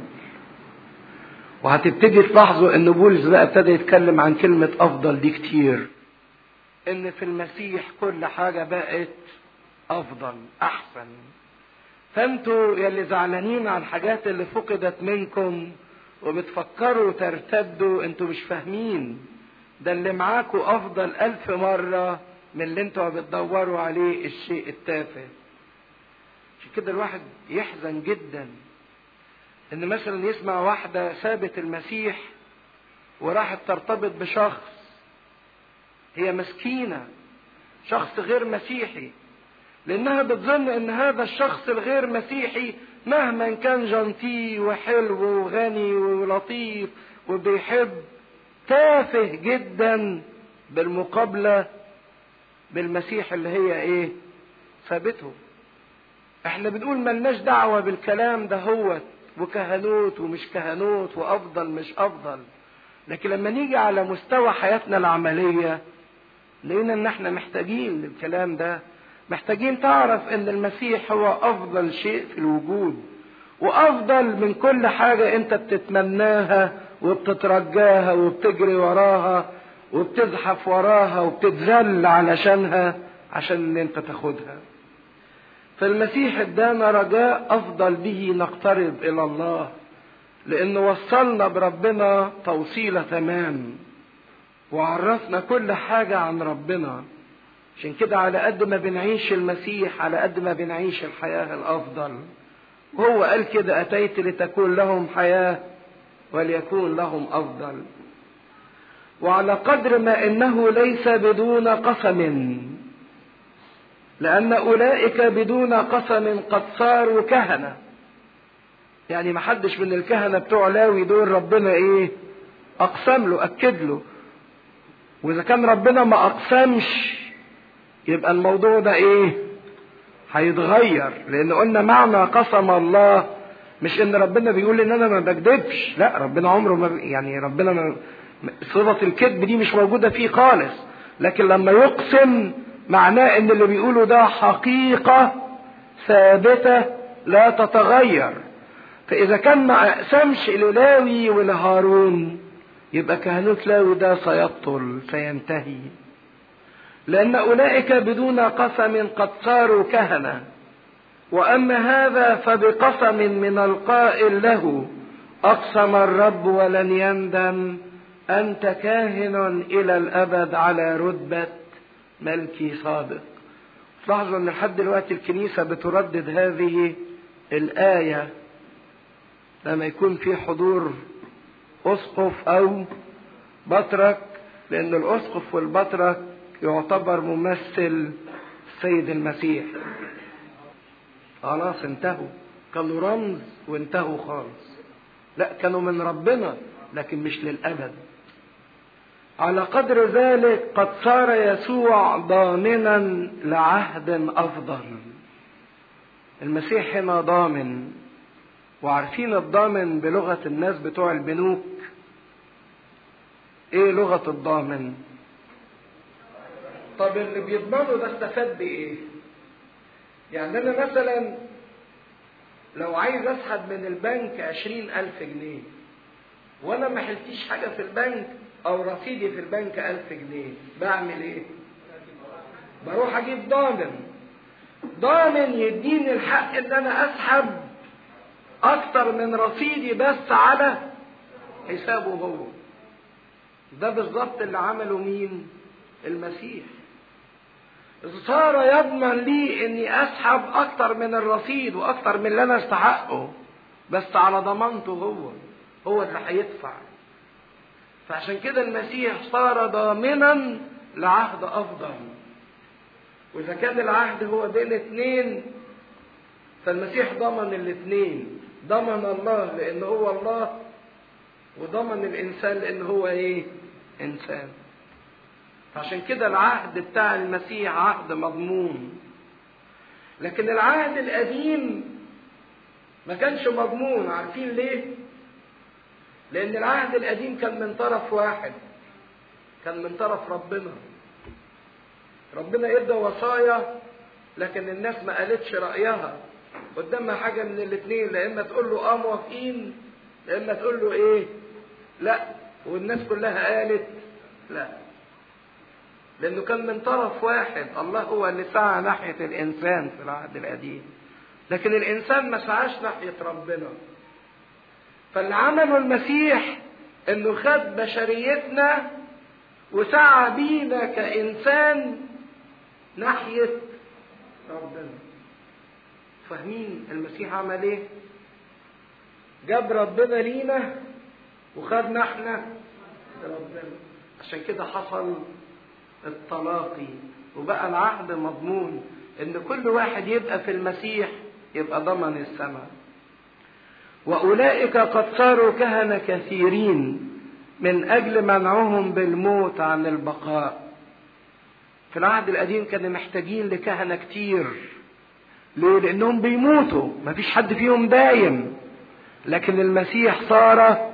وهتبتدي تلاحظوا ان بولس بقى ابتدى يتكلم عن كلمة افضل دي كتير ان في المسيح كل حاجة بقت افضل احسن فانتوا يلي زعلانين على الحاجات اللي فقدت منكم وبتفكروا ترتدوا انتوا مش فاهمين ده اللي معاكوا افضل الف مرة من اللي انتوا بتدوروا عليه الشيء التافه عشان كده الواحد يحزن جدا ان مثلا يسمع واحدة سابت المسيح وراحت ترتبط بشخص هي مسكينة شخص غير مسيحي لانها بتظن ان هذا الشخص الغير مسيحي مهما كان جنتي وحلو وغني ولطيف وبيحب تافه جدا بالمقابلة بالمسيح اللي هي ايه سابته احنا بنقول ملناش دعوة بالكلام ده هو وكهنوت ومش كهنوت وافضل مش افضل لكن لما نيجي على مستوى حياتنا العملية لقينا ان احنا محتاجين للكلام ده محتاجين تعرف ان المسيح هو افضل شيء في الوجود وافضل من كل حاجة انت بتتمناها وبتترجاها وبتجري وراها وبتزحف وراها وبتتذل علشانها عشان ان انت تاخدها فالمسيح ادانا رجاء افضل به نقترب الى الله لانه وصلنا بربنا توصيلة تمام وعرفنا كل حاجة عن ربنا عشان كده على قد ما بنعيش المسيح على قد ما بنعيش الحياة الافضل وهو قال كده اتيت لتكون لهم حياة وليكون لهم افضل وعلى قدر ما انه ليس بدون قسم لأن أولئك بدون قسم قد صاروا كهنة يعني ما حدش من الكهنة بتوع لاوي دول ربنا ايه أقسم له أكد له وإذا كان ربنا ما أقسمش يبقى الموضوع ده ايه هيتغير لأن قلنا معنى قسم الله مش ان ربنا بيقول ان انا ما بكذبش لا ربنا عمره ما يعني ربنا ما صفة الكذب دي مش موجودة فيه خالص لكن لما يقسم معناه ان اللي بيقوله ده حقيقة ثابتة لا تتغير فاذا كان ما اقسمش للاوي ولهارون يبقى كهنوت لاوي ده سيبطل سينتهي لان اولئك بدون قسم قد صاروا كهنه واما هذا فبقسم من القائل له اقسم الرب ولن يندم انت كاهن الى الابد على رتبه ملكي صادق تلاحظوا ان لحد دلوقتي الكنيسه بتردد هذه الايه لما يكون في حضور اسقف او بطرك لان الاسقف والبطرك يعتبر ممثل السيد المسيح خلاص انتهوا كانوا رمز وانتهوا خالص لا كانوا من ربنا لكن مش للأبد على قدر ذلك قد صار يسوع ضامنا لعهد أفضل المسيح هنا ضامن وعارفين الضامن بلغة الناس بتوع البنوك ايه لغة الضامن طب اللي بيضمنه ده استفاد بايه يعني انا مثلا لو عايز اسحب من البنك عشرين الف جنيه وانا ما حلتيش حاجة في البنك او رصيدي في البنك الف جنيه بعمل ايه بروح اجيب ضامن ضامن يديني الحق ان انا اسحب اكتر من رصيدي بس على حسابه هو ده بالظبط اللي عمله مين المسيح صار يضمن لي اني اسحب اكتر من الرصيد واكتر من اللي انا استحقه بس على ضمانته هو هو اللي هيدفع فعشان كده المسيح صار ضامنا لعهد افضل واذا كان العهد هو بين اتنين فالمسيح ضمن الاتنين ضمن الله لان هو الله وضمن الانسان لان هو ايه انسان عشان كده العهد بتاع المسيح عهد مضمون لكن العهد القديم ما كانش مضمون عارفين ليه لان العهد القديم كان من طرف واحد كان من طرف ربنا ربنا ادى وصايا لكن الناس ما قالتش رايها قدامها حاجه من الاثنين لا اما تقول له اه موافقين لا اما تقول له ايه لا والناس كلها قالت لا لانه كان من طرف واحد الله هو اللي سعى ناحيه الانسان في العهد القديم لكن الانسان ما سعاش ناحيه ربنا فاللي عمله المسيح انه خد بشريتنا وسعى بينا كانسان ناحيه ربنا فاهمين المسيح عمل ايه جاب ربنا لينا وخدنا احنا ربنا عشان كده حصل التلاقي وبقى العهد مضمون ان كل واحد يبقى في المسيح يبقى ضمن السماء واولئك قد صاروا كهنه كثيرين من اجل منعهم بالموت عن البقاء في العهد القديم كانوا محتاجين لكهنه كتير ليه لانهم بيموتوا مفيش حد فيهم دايم لكن المسيح صار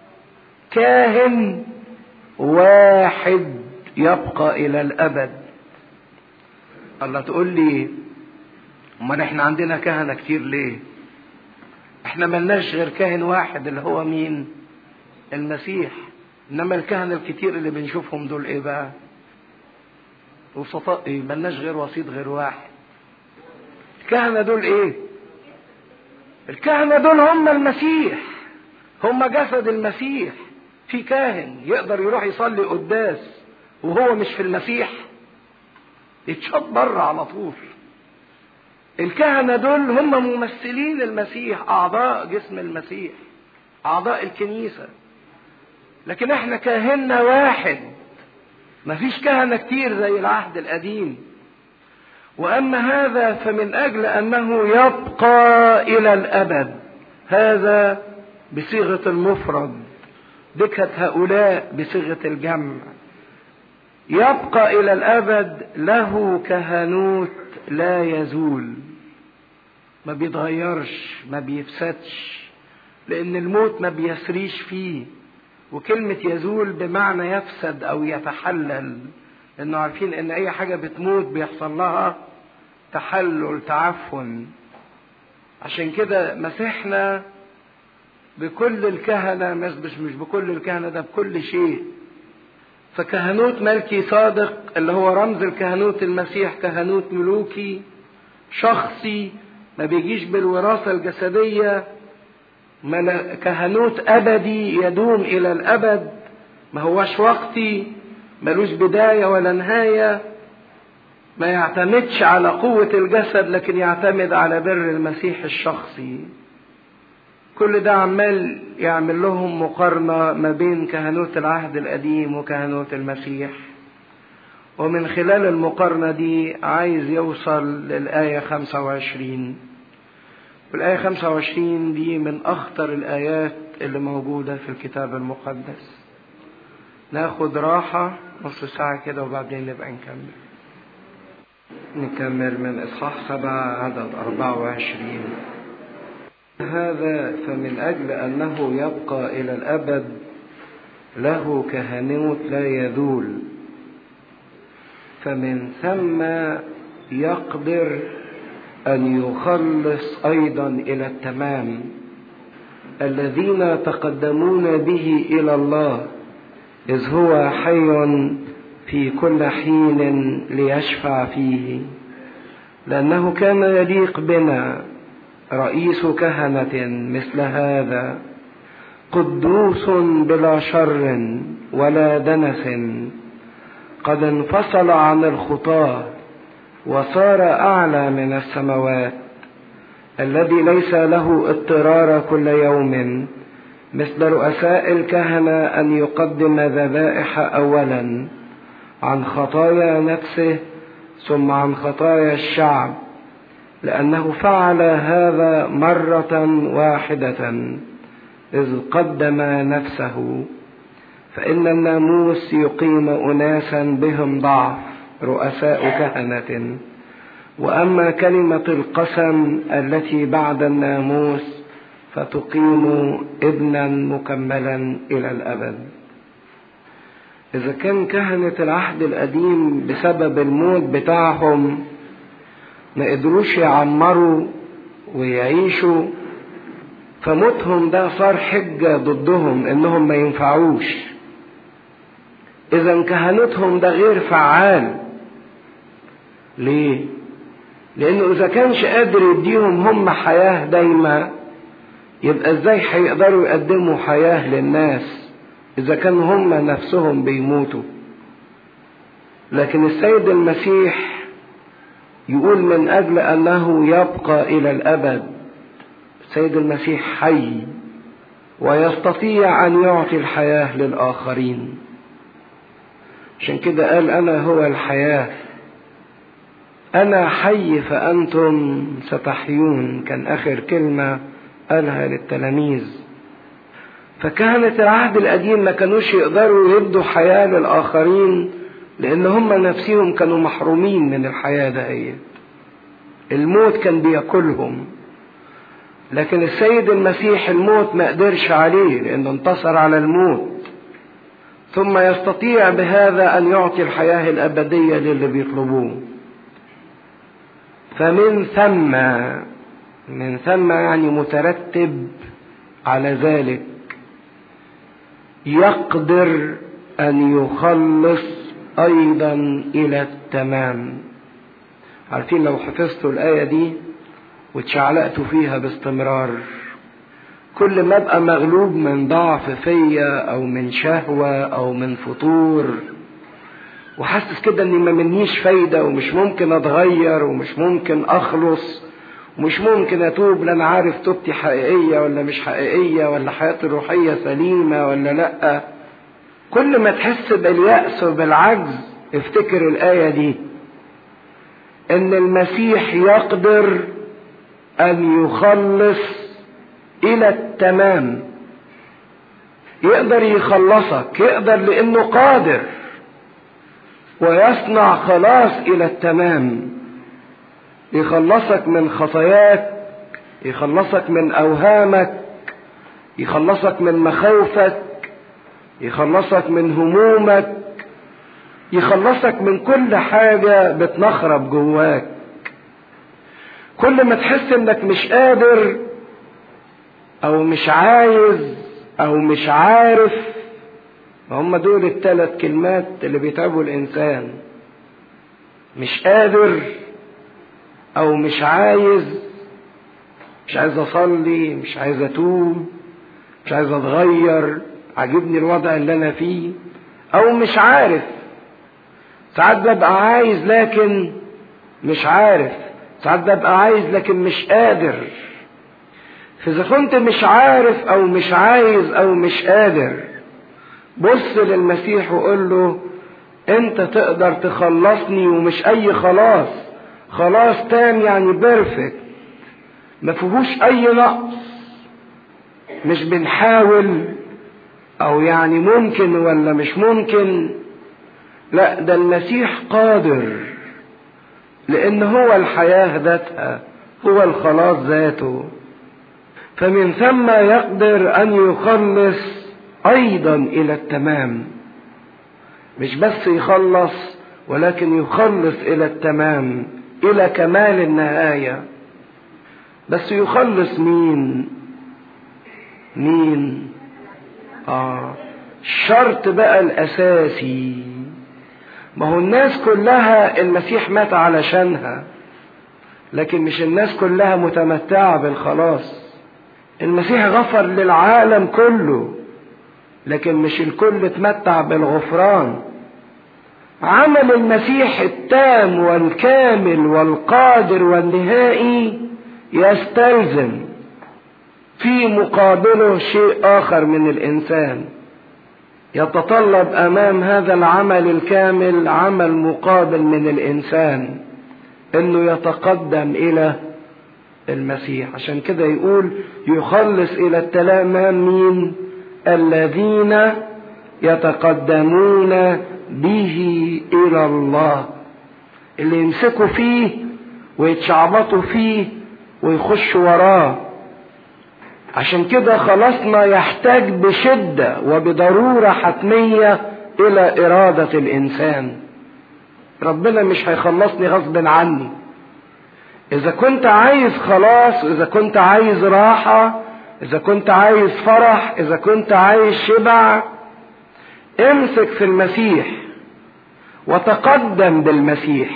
كاهن واحد يبقى الى الابد الله تقول لي امال احنا عندنا كهنه كتير ليه احنا ملناش غير كاهن واحد اللي هو مين المسيح انما الكهنه الكتير اللي بنشوفهم دول ايه بقى وسطاء ايه ملناش غير وسيط غير واحد الكهنه دول ايه الكهنه دول هم المسيح هم جسد المسيح في كاهن يقدر يروح يصلي قداس وهو مش في المسيح يتشط بره على طول الكهنة دول هم ممثلين المسيح أعضاء جسم المسيح أعضاء الكنيسة لكن احنا كاهننا واحد مفيش كهنة كتير زي العهد القديم واما هذا فمن اجل انه يبقى الى الابد هذا بصيغه المفرد ذكرت هؤلاء بصيغه الجمع يبقى الى الابد له كهنوت لا يزول ما بيتغيرش ما بيفسدش لان الموت ما بيسريش فيه وكلمة يزول بمعنى يفسد او يتحلل لانه عارفين ان اي حاجة بتموت بيحصل لها تحلل تعفن عشان كده مسيحنا بكل الكهنة مش مش بكل الكهنة ده بكل شيء فكهنوت ملكي صادق اللي هو رمز الكهنوت المسيح كهنوت ملوكي شخصي ما بيجيش بالوراثة الجسدية كهنوت أبدي يدوم إلى الأبد ما هوش وقتي ملوش بداية ولا نهاية ما يعتمدش على قوة الجسد لكن يعتمد على بر المسيح الشخصي كل ده عمال يعمل لهم مقارنة ما بين كهنوت العهد القديم وكهنوت المسيح ومن خلال المقارنة دي عايز يوصل للآية 25 والآية 25 دي من أخطر الآيات اللي موجودة في الكتاب المقدس ناخد راحة نص ساعة كده وبعدين نبقى نكمل نكمل من إصحاح سبعة عدد أربعة وعشرين هذا فمن أجل أنه يبقى إلى الأبد له كهنوت لا يذول فمن ثم يقدر أن يخلص أيضا إلى التمام الذين تقدمون به إلى الله إذ هو حي في كل حين ليشفع فيه لأنه كان يليق بنا رئيس كهنة مثل هذا قدوس بلا شر ولا دنس قد انفصل عن الخطاه وصار اعلى من السماوات الذي ليس له اضطرار كل يوم مثل رؤساء الكهنه ان يقدم ذبائح اولا عن خطايا نفسه ثم عن خطايا الشعب لانه فعل هذا مره واحده اذ قدم نفسه فان الناموس يقيم اناسا بهم ضعف رؤساء كهنة وأما كلمة القسم التي بعد الناموس فتقيم ابنا مكملا إلى الأبد إذا كان كهنة العهد القديم بسبب الموت بتاعهم ما قدروش يعمروا ويعيشوا فموتهم ده صار حجة ضدهم إنهم ما ينفعوش إذا كهنتهم ده غير فعال ليه؟ لأنه إذا كانش قادر يديهم هم حياة دايمة يبقى إزاي هيقدروا يقدموا حياة للناس إذا كانوا هم نفسهم بيموتوا لكن السيد المسيح يقول من أجل أنه يبقى إلى الأبد السيد المسيح حي ويستطيع أن يعطي الحياة للآخرين عشان كده قال أنا هو الحياة أنا حي فأنتم ستحيون كان آخر كلمة قالها للتلاميذ فكهنة العهد القديم ما كانوش يقدروا يدوا حياة للآخرين لأن هم نفسهم كانوا محرومين من الحياة دهيت الموت كان بياكلهم لكن السيد المسيح الموت ما قدرش عليه لأنه انتصر على الموت ثم يستطيع بهذا أن يعطي الحياة الأبدية للي بيطلبوه فمن ثم من ثم يعني مترتب على ذلك يقدر أن يخلص أيضا إلى التمام عارفين لو حفظتوا الآية دي واتشعلقتوا فيها باستمرار كل ما ابقى مغلوب من ضعف فيا او من شهوة او من فطور وحاسس كده اني ما منيش فايدة ومش ممكن اتغير ومش ممكن اخلص ومش ممكن اتوب لا انا عارف توبتي حقيقية ولا مش حقيقية ولا حياتي الروحية سليمة ولا لا كل ما تحس باليأس وبالعجز افتكر الآية دي ان المسيح يقدر ان يخلص الى التمام يقدر يخلصك يقدر لانه قادر ويصنع خلاص الى التمام يخلصك من خطاياك يخلصك من اوهامك يخلصك من مخاوفك يخلصك من همومك يخلصك من كل حاجة بتنخرب جواك كل ما تحس انك مش قادر او مش عايز او مش عارف هم دول الثلاث كلمات اللي بيتعبوا الانسان مش قادر او مش عايز مش عايز اصلي مش عايز اتوب مش عايز اتغير عاجبني الوضع اللي انا فيه او مش عارف ساعات ببقى عايز لكن مش عارف ساعات ببقى عايز لكن مش قادر فاذا كنت مش عارف او مش عايز او مش قادر بص للمسيح وقول له انت تقدر تخلصني ومش اي خلاص خلاص تام يعني بيرفكت ما فيهوش اي نقص مش بنحاول او يعني ممكن ولا مش ممكن لا ده المسيح قادر لان هو الحياه ذاتها هو الخلاص ذاته فمن ثم يقدر ان يخلص ايضا الى التمام مش بس يخلص ولكن يخلص الى التمام الى كمال النهايه بس يخلص مين مين اه الشرط بقى الاساسي ما هو الناس كلها المسيح مات علشانها لكن مش الناس كلها متمتعه بالخلاص المسيح غفر للعالم كله لكن مش الكل اتمتع بالغفران عمل المسيح التام والكامل والقادر والنهائي يستلزم في مقابله شيء اخر من الانسان يتطلب امام هذا العمل الكامل عمل مقابل من الانسان انه يتقدم الى المسيح عشان كده يقول يخلص الى التمام مين الذين يتقدمون به الى الله اللي يمسكوا فيه ويتشعبطوا فيه ويخشوا وراه عشان كده خلاصنا يحتاج بشدة وبضرورة حتمية إلى إرادة الإنسان ربنا مش هيخلصني غصب عني إذا كنت عايز خلاص إذا كنت عايز راحة إذا كنت عايز فرح إذا كنت عايز شبع امسك في المسيح وتقدم بالمسيح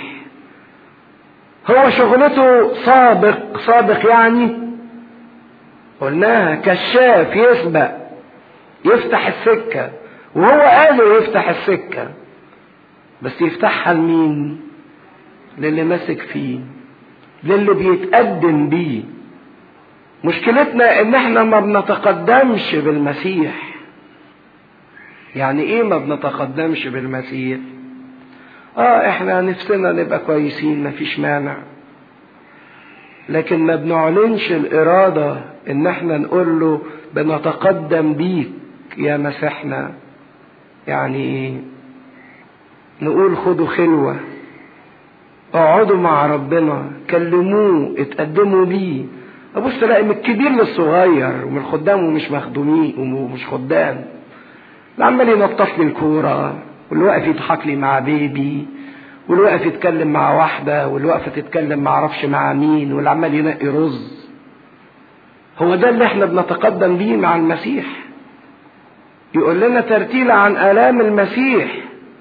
هو شغلته سابق سابق يعني قلناها كشاف يسبق يفتح السكة وهو قادر يفتح السكة بس يفتحها لمين للي ماسك فيه للي بيتقدم بيه مشكلتنا ان احنا ما بنتقدمش بالمسيح يعني ايه ما بنتقدمش بالمسيح اه احنا نفسنا نبقى كويسين مفيش مانع لكن ما بنعلنش الإرادة إن احنا نقول له بنتقدم بيك يا مسيحنا يعني ايه نقول خدوا خلوة اقعدوا مع ربنا كلموه اتقدموا بيه ابص الاقي من الكبير للصغير ومن الخدام ومش مخدومين ومش خدام اللي عمال ينطف لي الكوره واللي واقف يضحك لي مع بيبي واللي واقف يتكلم مع واحدة واللي واقفة تتكلم معرفش مع مين واللي عمال ينقي رز هو ده اللي احنا بنتقدم بيه مع المسيح يقول لنا ترتيلة عن آلام المسيح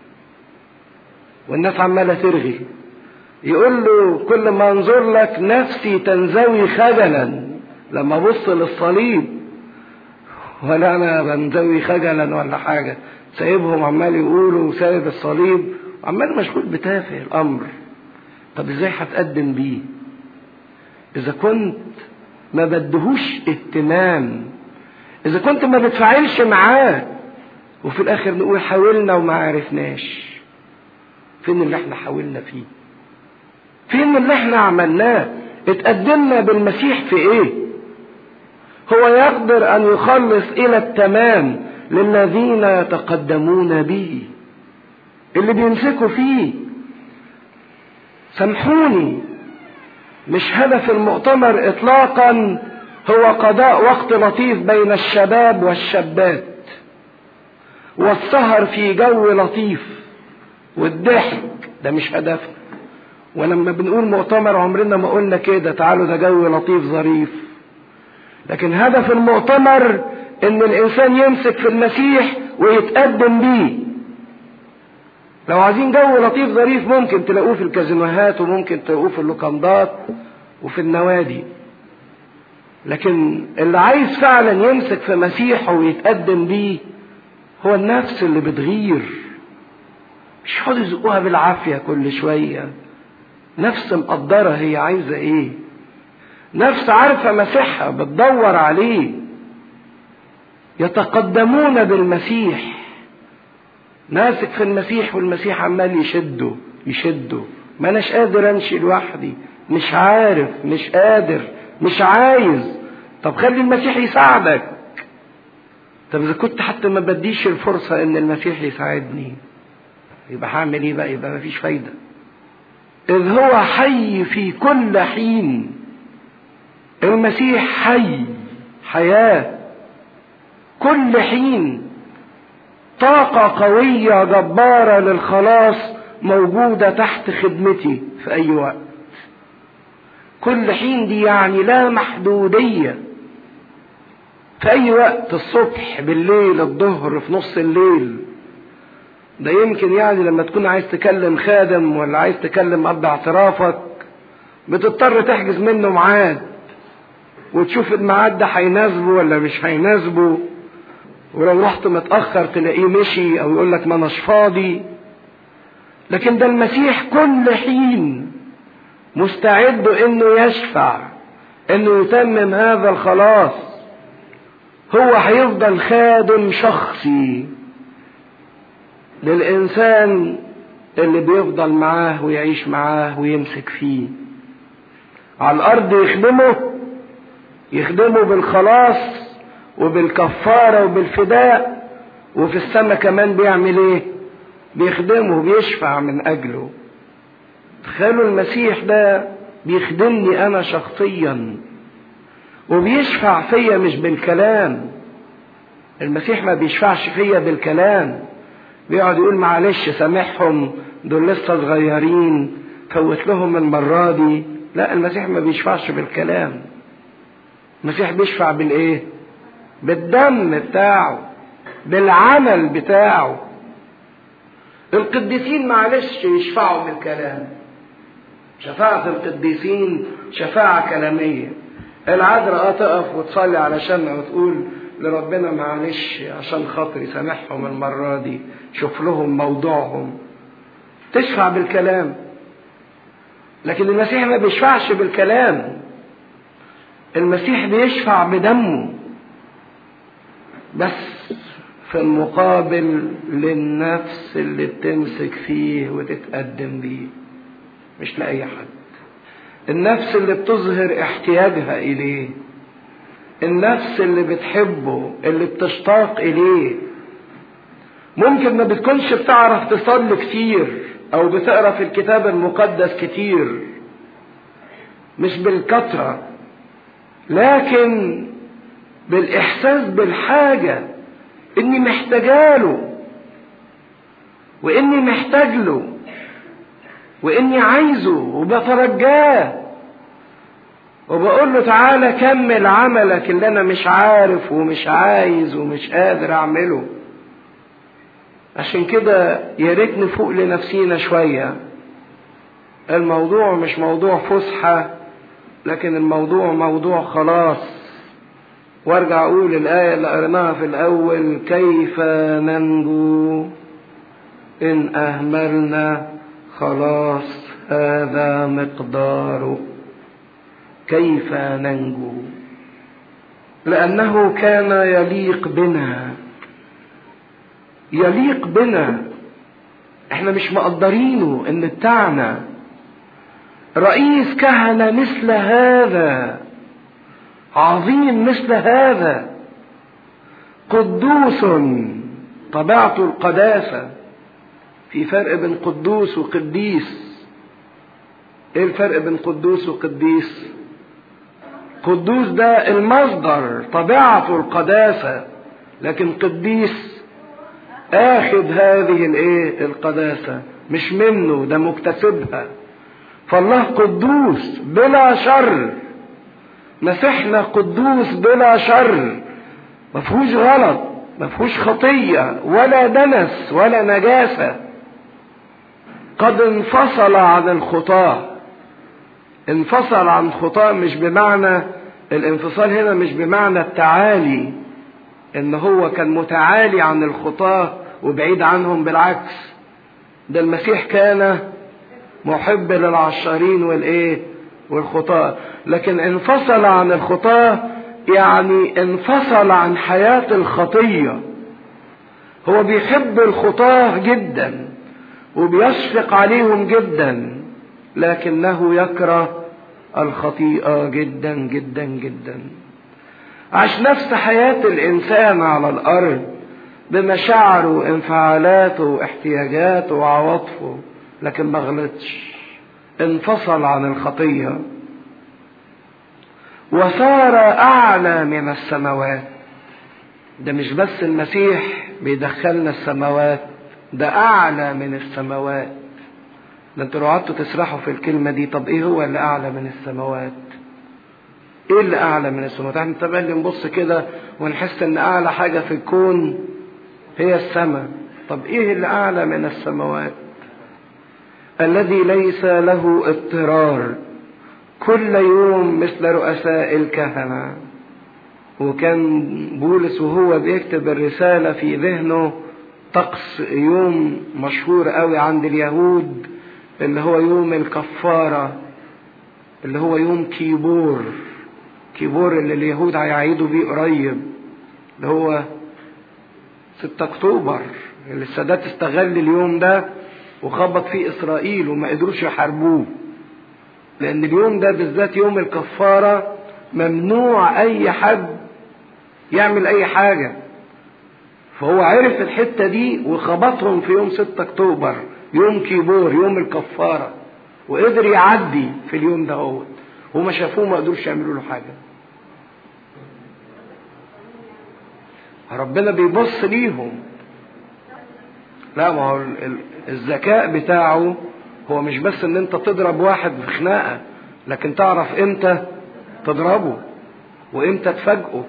والناس عمالة ترغي يقول له كل ما انظر لك نفسي تنزوي خجلا لما ابص للصليب ولا انا بنزوي خجلا ولا حاجه سايبهم عمال يقولوا سايب الصليب عمال مشغول بتافه الامر طب ازاي هتقدم بيه اذا كنت ما بدهوش اهتمام اذا كنت ما بتفاعلش معاه وفي الاخر نقول حاولنا وما عرفناش فين اللي احنا حاولنا فيه فين اللي احنا عملناه اتقدمنا بالمسيح في ايه هو يقدر ان يخلص الى التمام للذين يتقدمون به اللي بيمسكوا فيه سامحوني مش هدف المؤتمر اطلاقا هو قضاء وقت لطيف بين الشباب والشابات والسهر في جو لطيف والضحك ده مش هدفنا ولما بنقول مؤتمر عمرنا ما قلنا كده تعالوا ده جو لطيف ظريف لكن هدف المؤتمر ان الانسان يمسك في المسيح ويتقدم بيه لو عايزين جو لطيف ظريف ممكن تلاقوه في الكازينوهات وممكن تلاقوه في اللوكندات وفي النوادي لكن اللي عايز فعلا يمسك في مسيحه ويتقدم بيه هو النفس اللي بتغير مش يقعدوا يزقوها بالعافيه كل شويه نفس مقدره هي عايزه ايه نفس عارفه مسيحها بتدور عليه يتقدمون بالمسيح ماسك في المسيح والمسيح عمال يشده يشده ما اناش قادر امشي لوحدي مش عارف مش قادر مش عايز طب خلي المسيح يساعدك طب اذا كنت حتى ما بديش الفرصه ان المسيح يساعدني يبقى هعمل ايه بقى يبقى مفيش فايده اذ هو حي في كل حين المسيح حي حياه كل حين طاقة قوية جبارة للخلاص موجودة تحت خدمتي في أي وقت. كل حين دي يعني لا محدودية. في أي وقت الصبح بالليل الظهر في نص الليل. ده يمكن يعني لما تكون عايز تكلم خادم ولا عايز تكلم أب اعترافك بتضطر تحجز منه ميعاد وتشوف الميعاد ده هيناسبه ولا مش هيناسبه ولو رحت متأخر تلاقيه مشي أو يقول لك ما أناش فاضي لكن ده المسيح كل حين مستعد إنه يشفع إنه يتمم هذا الخلاص هو هيفضل خادم شخصي للإنسان اللي بيفضل معاه ويعيش معاه ويمسك فيه على الأرض يخدمه يخدمه بالخلاص وبالكفارة وبالفداء وفي السماء كمان بيعمل ايه بيخدمه بيشفع من اجله تخيلوا المسيح ده بيخدمني انا شخصيا وبيشفع فيا مش بالكلام المسيح ما بيشفعش فيا بالكلام بيقعد يقول معلش سامحهم دول لسه صغيرين فوت لهم المرة دي لا المسيح ما بيشفعش بالكلام المسيح بيشفع بالايه بالدم بتاعه بالعمل بتاعه القديسين معلش يشفعوا بالكلام شفاعة القديسين شفاعة كلامية العذراء تقف وتصلي علشان وتقول لربنا معلش عشان خاطري سامحهم المرة دي شوف لهم موضوعهم تشفع بالكلام لكن المسيح ما بيشفعش بالكلام المسيح بيشفع بدمه بس في المقابل للنفس اللي بتمسك فيه وتتقدم بيه مش لأي حد النفس اللي بتظهر احتياجها إليه النفس اللي بتحبه اللي بتشتاق إليه ممكن ما بتكونش بتعرف تصلي كتير أو بتقرا في الكتاب المقدس كتير مش بالكثرة لكن بالإحساس بالحاجة إني محتاجاله وإني محتاج له وإني عايزه وبترجاه وبقول له تعالى كمل عملك اللي أنا مش عارف ومش عايز ومش قادر أعمله عشان كده يا ريت نفوق لنفسينا شوية الموضوع مش موضوع فسحة لكن الموضوع موضوع خلاص وارجع اقول الايه اللي قريناها في الاول كيف ننجو ان اهملنا خلاص هذا مقداره كيف ننجو لانه كان يليق بنا يليق بنا احنا مش مقدرينه ان بتاعنا رئيس كهنة مثل هذا عظيم مثل هذا قدوس طبيعته القداسة في فرق بين قدوس وقديس ايه الفرق بين قدوس وقديس قدوس ده المصدر طبيعته القداسة لكن قديس اخذ هذه الايه القداسة مش منه ده مكتسبها فالله قدوس بلا شر مسيحنا قدوس بلا شر مفهوش غلط مفهوش خطية ولا دنس ولا نجاسة قد انفصل عن الخطاه انفصل عن الخطاه مش بمعنى الانفصال هنا مش بمعنى التعالي ان هو كان متعالي عن الخطاه وبعيد عنهم بالعكس ده المسيح كان محب للعشارين والايه والخطاه لكن انفصل عن الخطاه يعني انفصل عن حياه الخطيه هو بيحب الخطاه جدا وبيشفق عليهم جدا لكنه يكره الخطيئه جدا جدا جدا عاش نفس حياه الانسان على الارض بمشاعره وانفعالاته واحتياجاته وعواطفه لكن ما غلطش انفصل عن الخطيه وصار اعلى من السماوات ده مش بس المسيح بيدخلنا السماوات ده اعلى من السماوات ده انتوا لو قعدتوا تسرحوا في الكلمه دي طب ايه هو اللي اعلى من السماوات ايه اللي اعلى من السماوات احنا طبعا نبص كده ونحس ان اعلى حاجه في الكون هي السماء طب ايه اللي اعلى من السماوات الذي ليس له اضطرار كل يوم مثل رؤساء الكهنه وكان بولس وهو بيكتب الرساله في ذهنه طقس يوم مشهور قوي عند اليهود اللي هو يوم الكفاره اللي هو يوم كيبور كيبور اللي اليهود هيعيدوا بيه قريب اللي هو 6 اكتوبر اللي السادات استغل اليوم ده وخبط فيه اسرائيل وما قدروش يحاربوه لان اليوم ده بالذات يوم الكفاره ممنوع اي حد يعمل اي حاجه فهو عرف الحته دي وخبطهم في يوم 6 اكتوبر يوم كيبور يوم الكفاره وقدر يعدي في اليوم ده هو هما شافوه ما قدروش يعملوا له حاجه ربنا بيبص ليهم لا ما هو الذكاء بتاعه هو مش بس ان انت تضرب واحد في خناقه لكن تعرف امتى تضربه وامتى تفاجئه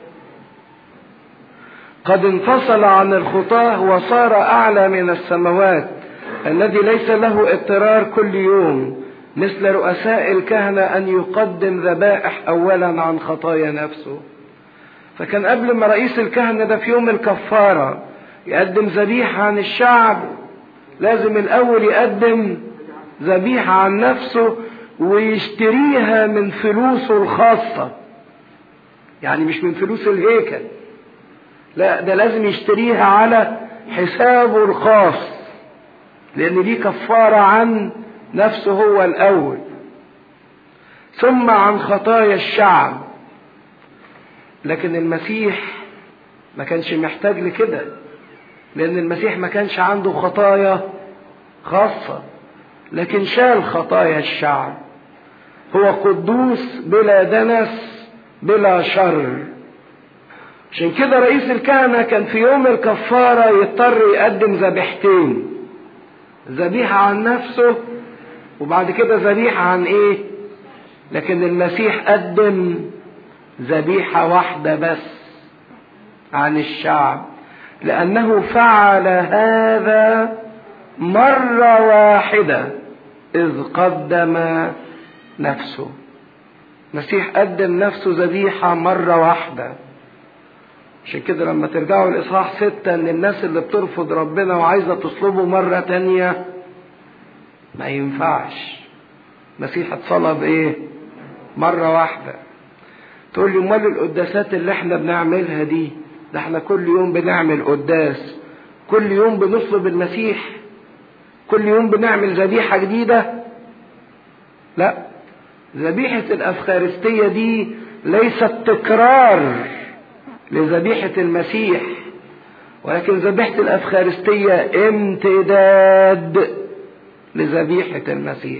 قد انفصل عن الخطاه وصار اعلى من السماوات الذي ليس له اضطرار كل يوم مثل رؤساء الكهنه ان يقدم ذبائح اولا عن خطايا نفسه فكان قبل ما رئيس الكهنه ده في يوم الكفاره يقدم ذبيحه عن الشعب لازم الاول يقدم ذبيحه عن نفسه ويشتريها من فلوسه الخاصه يعني مش من فلوس الهيكل لا ده لازم يشتريها على حسابه الخاص لان دي كفاره عن نفسه هو الاول ثم عن خطايا الشعب لكن المسيح ما كانش محتاج لكده لان المسيح ما كانش عنده خطايا خاصه لكن شال خطايا الشعب هو قدوس بلا دنس بلا شر عشان كده رئيس الكهنة كان في يوم الكفارة يضطر يقدم ذبيحتين ذبيحة عن نفسه وبعد كده ذبيحة عن ايه لكن المسيح قدم ذبيحة واحدة بس عن الشعب لأنه فعل هذا مرة واحدة إذ قدم نفسه المسيح قدم نفسه ذبيحة مرة واحدة عشان كده لما ترجعوا الإصحاح ستة إن الناس اللي بترفض ربنا وعايزة تصلبه مرة تانية ما ينفعش المسيح اتصلب إيه؟ مرة واحدة تقول لي أمال القداسات اللي إحنا بنعملها دي ده إحنا كل يوم بنعمل قداس كل يوم بنصلب المسيح كل يوم بنعمل ذبيحة جديدة لا ذبيحة الأفخارستية دي ليست تكرار لذبيحة المسيح ولكن ذبيحة الأفخارستية امتداد لذبيحة المسيح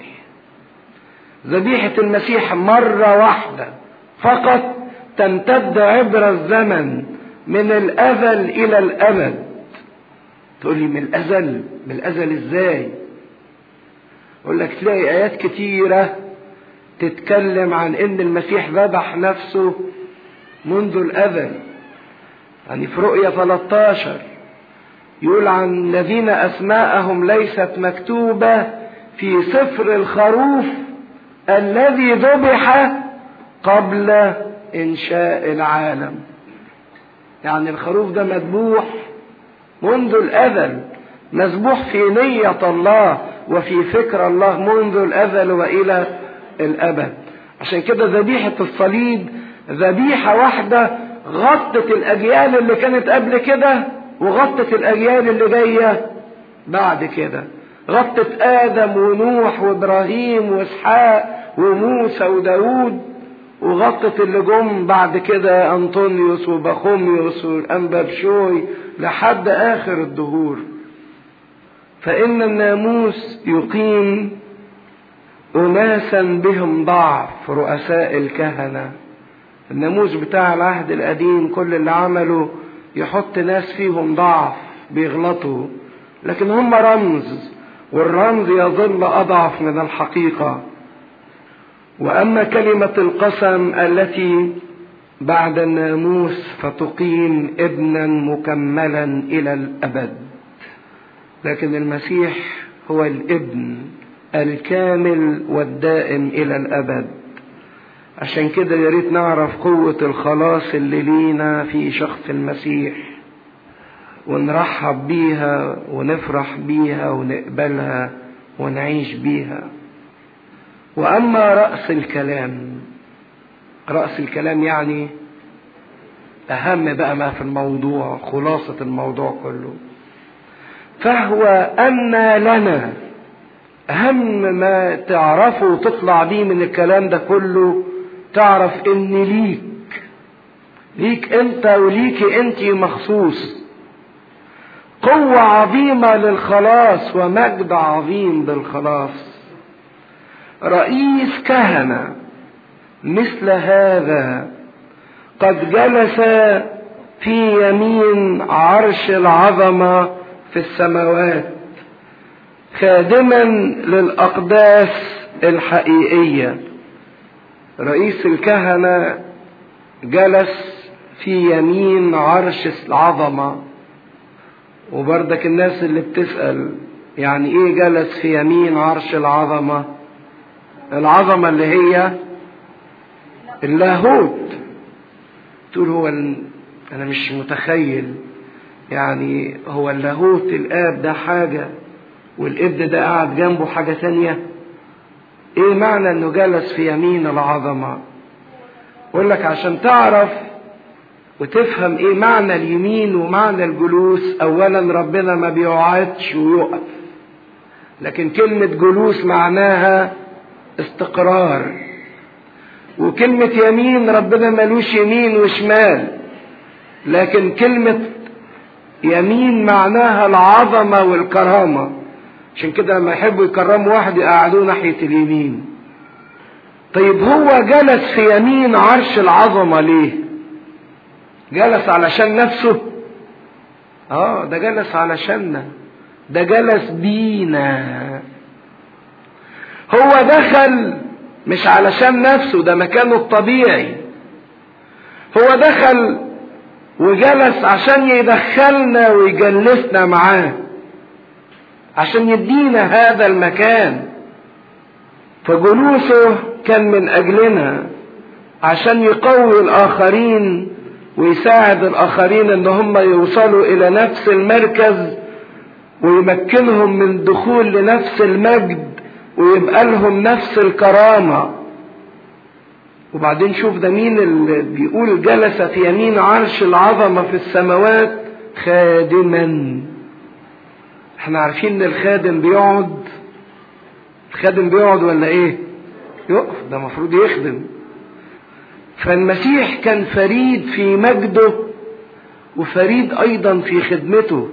ذبيحة المسيح مرة واحدة فقط تمتد عبر الزمن من الأزل إلى الأبد تقول لي من الأزل من الأزل إزاي أقول لك تلاقي آيات كتيرة تتكلم عن إن المسيح ذبح نفسه منذ الأزل يعني في رؤية 13 يقول عن الذين أسماءهم ليست مكتوبة في سفر الخروف الذي ذبح قبل إنشاء العالم يعني الخروف ده مذبوح منذ الأزل مذبوح في نية الله وفي فكر الله منذ الأزل وإلى الأبد عشان كده ذبيحة الصليب ذبيحة واحدة غطت الأجيال اللي كانت قبل كده وغطت الأجيال اللي جاية بعد كده غطت آدم ونوح وإبراهيم وإسحاق وموسى وداود وغطت اللي جم بعد كده أنطونيوس وبخوميوس والأنبابشوي لحد آخر الدهور فإن الناموس يقيم أناسا بهم ضعف رؤساء الكهنة الناموس بتاع العهد القديم كل اللي عمله يحط ناس فيهم ضعف بيغلطوا لكن هم رمز والرمز يظل أضعف من الحقيقة وأما كلمة القسم التي بعد الناموس فتقيم ابنا مكملا إلى الأبد لكن المسيح هو الابن الكامل والدائم إلى الأبد عشان كده يا ريت نعرف قوة الخلاص اللي لينا في شخص المسيح ونرحب بيها ونفرح بيها ونقبلها ونعيش بيها وأما رأس الكلام رأس الكلام يعني أهم بقى ما في الموضوع خلاصة الموضوع كله فهو أن لنا أهم ما تعرفه وتطلع بيه من الكلام ده كله تعرف إن ليك ليك أنت وليك أنت مخصوص قوة عظيمة للخلاص ومجد عظيم بالخلاص رئيس كهنة مثل هذا قد جلس في يمين عرش العظمة في السماوات خادما للأقداس الحقيقية رئيس الكهنة جلس في يمين عرش العظمة وبردك الناس اللي بتسأل يعني ايه جلس في يمين عرش العظمة العظمة اللي هي اللاهوت تقول هو ال... انا مش متخيل يعني هو اللاهوت الاب ده حاجة والابن ده قاعد جنبه حاجة تانية ايه معنى انه جلس في يمين العظمة اقول لك عشان تعرف وتفهم ايه معنى اليمين ومعنى الجلوس اولا ربنا ما بيقعدش ويقف لكن كلمة جلوس معناها استقرار وكلمة يمين ربنا ملوش يمين وشمال لكن كلمة يمين معناها العظمة والكرامة عشان كده لما يحبوا يكرموا واحد يقعدوه ناحية اليمين طيب هو جلس في يمين عرش العظمة ليه جلس علشان نفسه اه ده جلس علشاننا ده جلس بينا هو دخل مش علشان نفسه ده مكانه الطبيعي هو دخل وجلس عشان يدخلنا ويجلسنا معاه عشان يدينا هذا المكان فجلوسه كان من اجلنا عشان يقوي الاخرين ويساعد الاخرين ان هم يوصلوا الى نفس المركز ويمكنهم من دخول لنفس المجد ويبقى لهم نفس الكرامة وبعدين شوف ده مين اللي بيقول جلس في يمين عرش العظمة في السماوات خادما احنا عارفين ان الخادم بيقعد الخادم بيقعد ولا ايه يقف ده المفروض يخدم فالمسيح كان فريد في مجده وفريد ايضا في خدمته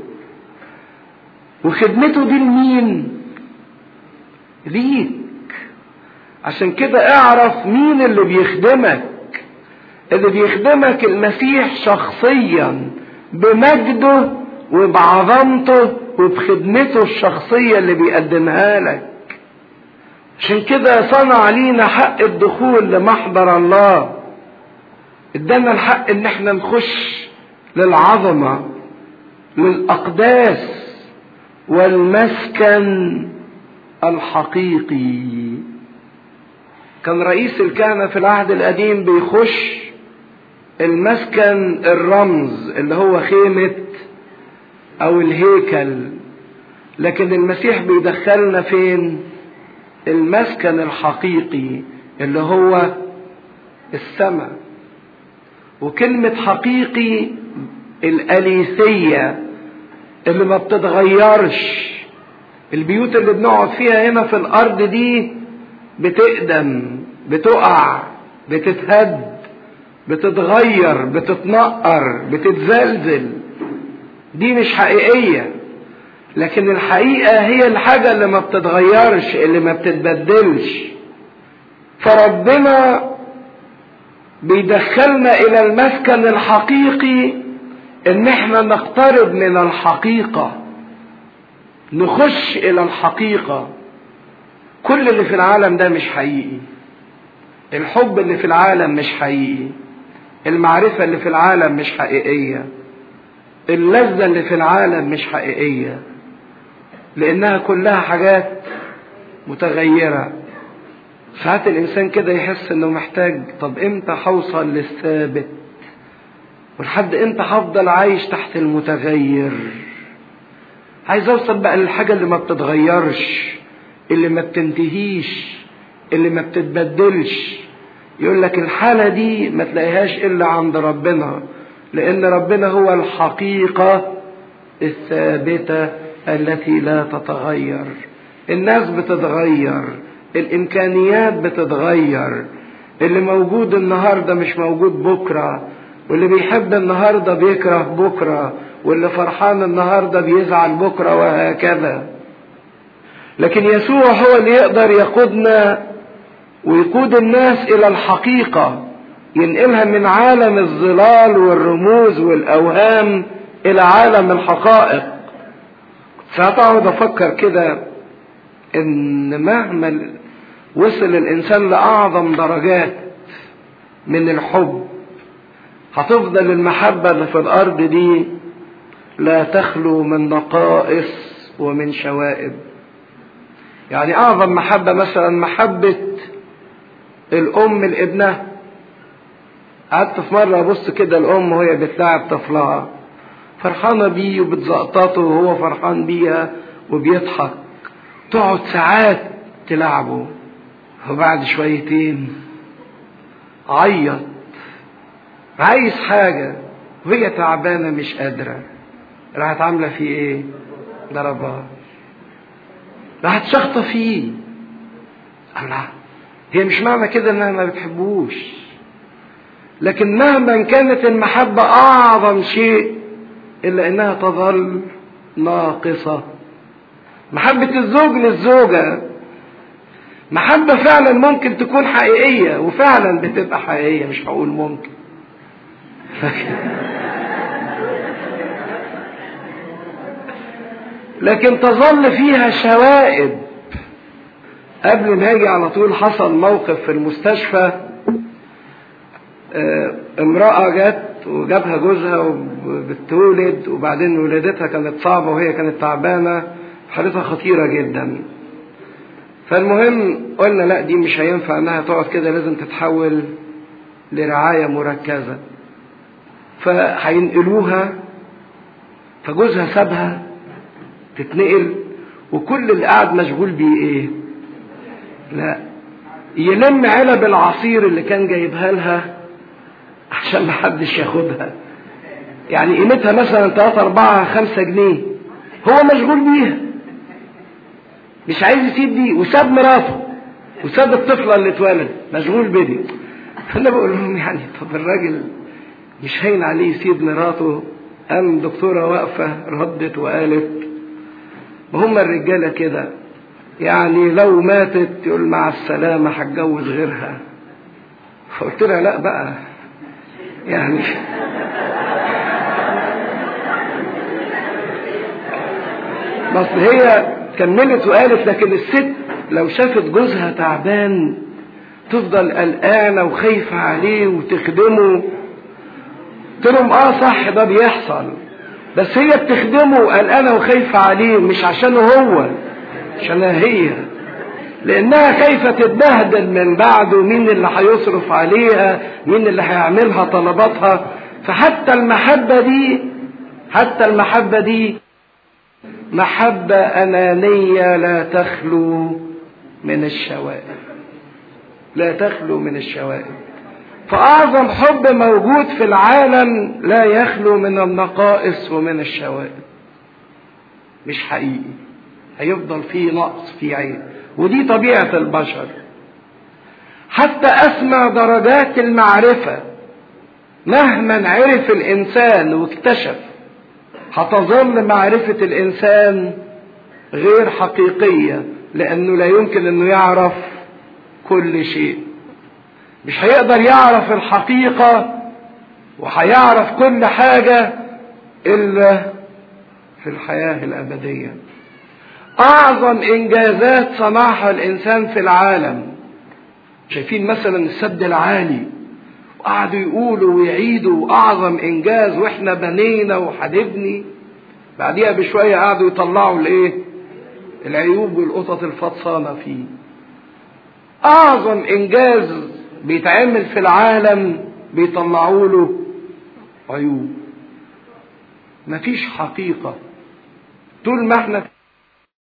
وخدمته دي لمين ليك عشان كده اعرف مين اللي بيخدمك اللي بيخدمك المسيح شخصيا بمجده وبعظمته وبخدمته الشخصية اللي بيقدمها لك عشان كده صنع لينا حق الدخول لمحضر الله ادانا الحق ان احنا نخش للعظمة للأقداس والمسكن الحقيقي كان رئيس الكهنة في العهد القديم بيخش المسكن الرمز اللي هو خيمة أو الهيكل لكن المسيح بيدخلنا فين؟ المسكن الحقيقي اللي هو السماء وكلمة حقيقي الأليثية اللي ما بتتغيرش البيوت اللي بنقعد فيها هنا في الأرض دي بتقدم بتقع بتتهد بتتغير بتتنقر بتتزلزل دي مش حقيقية لكن الحقيقة هي الحاجة اللي ما بتتغيرش اللي ما بتتبدلش فربنا بيدخلنا الى المسكن الحقيقي ان احنا نقترب من الحقيقة نخش الى الحقيقة كل اللي في العالم ده مش حقيقي الحب اللي في العالم مش حقيقي المعرفة اللي في العالم مش حقيقية اللذة اللي في العالم مش حقيقية لانها كلها حاجات متغيرة ساعات الانسان كده يحس انه محتاج طب امتى هوصل للثابت ولحد امتى هفضل عايش تحت المتغير عايز اوصل بقى للحاجة اللي ما بتتغيرش اللي ما بتنتهيش اللي ما بتتبدلش يقول لك الحالة دي ما تلاقيهاش الا عند ربنا لان ربنا هو الحقيقة الثابتة التي لا تتغير الناس بتتغير الامكانيات بتتغير اللي موجود النهارده مش موجود بكره واللي بيحب النهارده بيكره بكره واللي فرحان النهارده بيزعل بكره وهكذا لكن يسوع هو اللي يقدر يقودنا ويقود الناس الى الحقيقه ينقلها من عالم الظلال والرموز والاوهام الى عالم الحقائق ساعات اقعد افكر كده ان مهما وصل الانسان لاعظم درجات من الحب هتفضل المحبه اللي في الارض دي لا تخلو من نقائص ومن شوائب يعني اعظم محبه مثلا محبه الام لابنها قعدت في مره ابص كده الام وهي بتلاعب طفلها فرحانه بيه وبتزقططه وهو فرحان بيها وبيضحك تقعد ساعات تلعبه وبعد شويتين عيط عايز حاجة وهي تعبانة مش قادرة راحت عاملة فيه ايه ضربها راحت شخطة فيه الله هي مش معنى كده انها ما بتحبوش لكن مهما كانت المحبة اعظم شيء الا انها تظل ناقصة محبة الزوج للزوجة محبة فعلا ممكن تكون حقيقية وفعلا بتبقى حقيقية مش هقول ممكن لكن تظل فيها شوائب قبل ما اجي على طول حصل موقف في المستشفى امرأة جت وجابها جوزها وبتولد وبعدين ولادتها كانت صعبة وهي كانت تعبانة حالتها خطيرة جدا فالمهم قلنا لا دي مش هينفع انها تقعد كده لازم تتحول لرعاية مركزة فهينقلوها فجوزها سابها تتنقل وكل اللي قاعد مشغول بيه ايه لا يلم علب العصير اللي كان جايبها لها عشان محدش ياخدها يعني قيمتها مثلا 3 4 5 جنيه هو مشغول بيها مش عايز يسيب دي وساب مراته وساب الطفلة اللي اتولد مشغول بدي فأنا بقول لهم يعني طب الراجل مش هين عليه يسيب مراته قام دكتورة واقفة ردت وقالت وهم الرجالة كده يعني لو ماتت يقول مع السلامة هتجوز غيرها فقلت لها لا بقى يعني بس هي كملت وقالت لكن الست لو شافت جوزها تعبان تفضل قلقانة وخايفة عليه وتخدمه قلت لهم اه صح ده بيحصل بس هي بتخدمه وقلقانة وخايفة عليه مش عشانه هو عشانها هي لانها خايفة تتبهدل من بعده مين اللي هيصرف عليها مين اللي هيعملها طلباتها فحتى المحبة دي حتى المحبة دي محبة أنانية لا تخلو من الشوائب لا تخلو من الشوائب فأعظم حب موجود في العالم لا يخلو من النقائص ومن الشوائب مش حقيقي هيفضل فيه نقص فيه عيب ودي طبيعة البشر حتى أسمى درجات المعرفة مهما عرف الإنسان واكتشف هتظل معرفة الإنسان غير حقيقية لأنه لا يمكن أنه يعرف كل شيء مش هيقدر يعرف الحقيقة وهيعرف كل حاجة إلا في الحياة الأبدية أعظم إنجازات صنعها الإنسان في العالم شايفين مثلا السد العالي وقعدوا يقولوا ويعيدوا أعظم إنجاز وإحنا بنينا وهنبني بعديها بشوية قعدوا يطلعوا الإيه؟ العيوب والقطط الفطسانة فيه أعظم إنجاز بيتعمل في العالم بيطلعوا له عيوب مفيش حقيقة طول ما احنا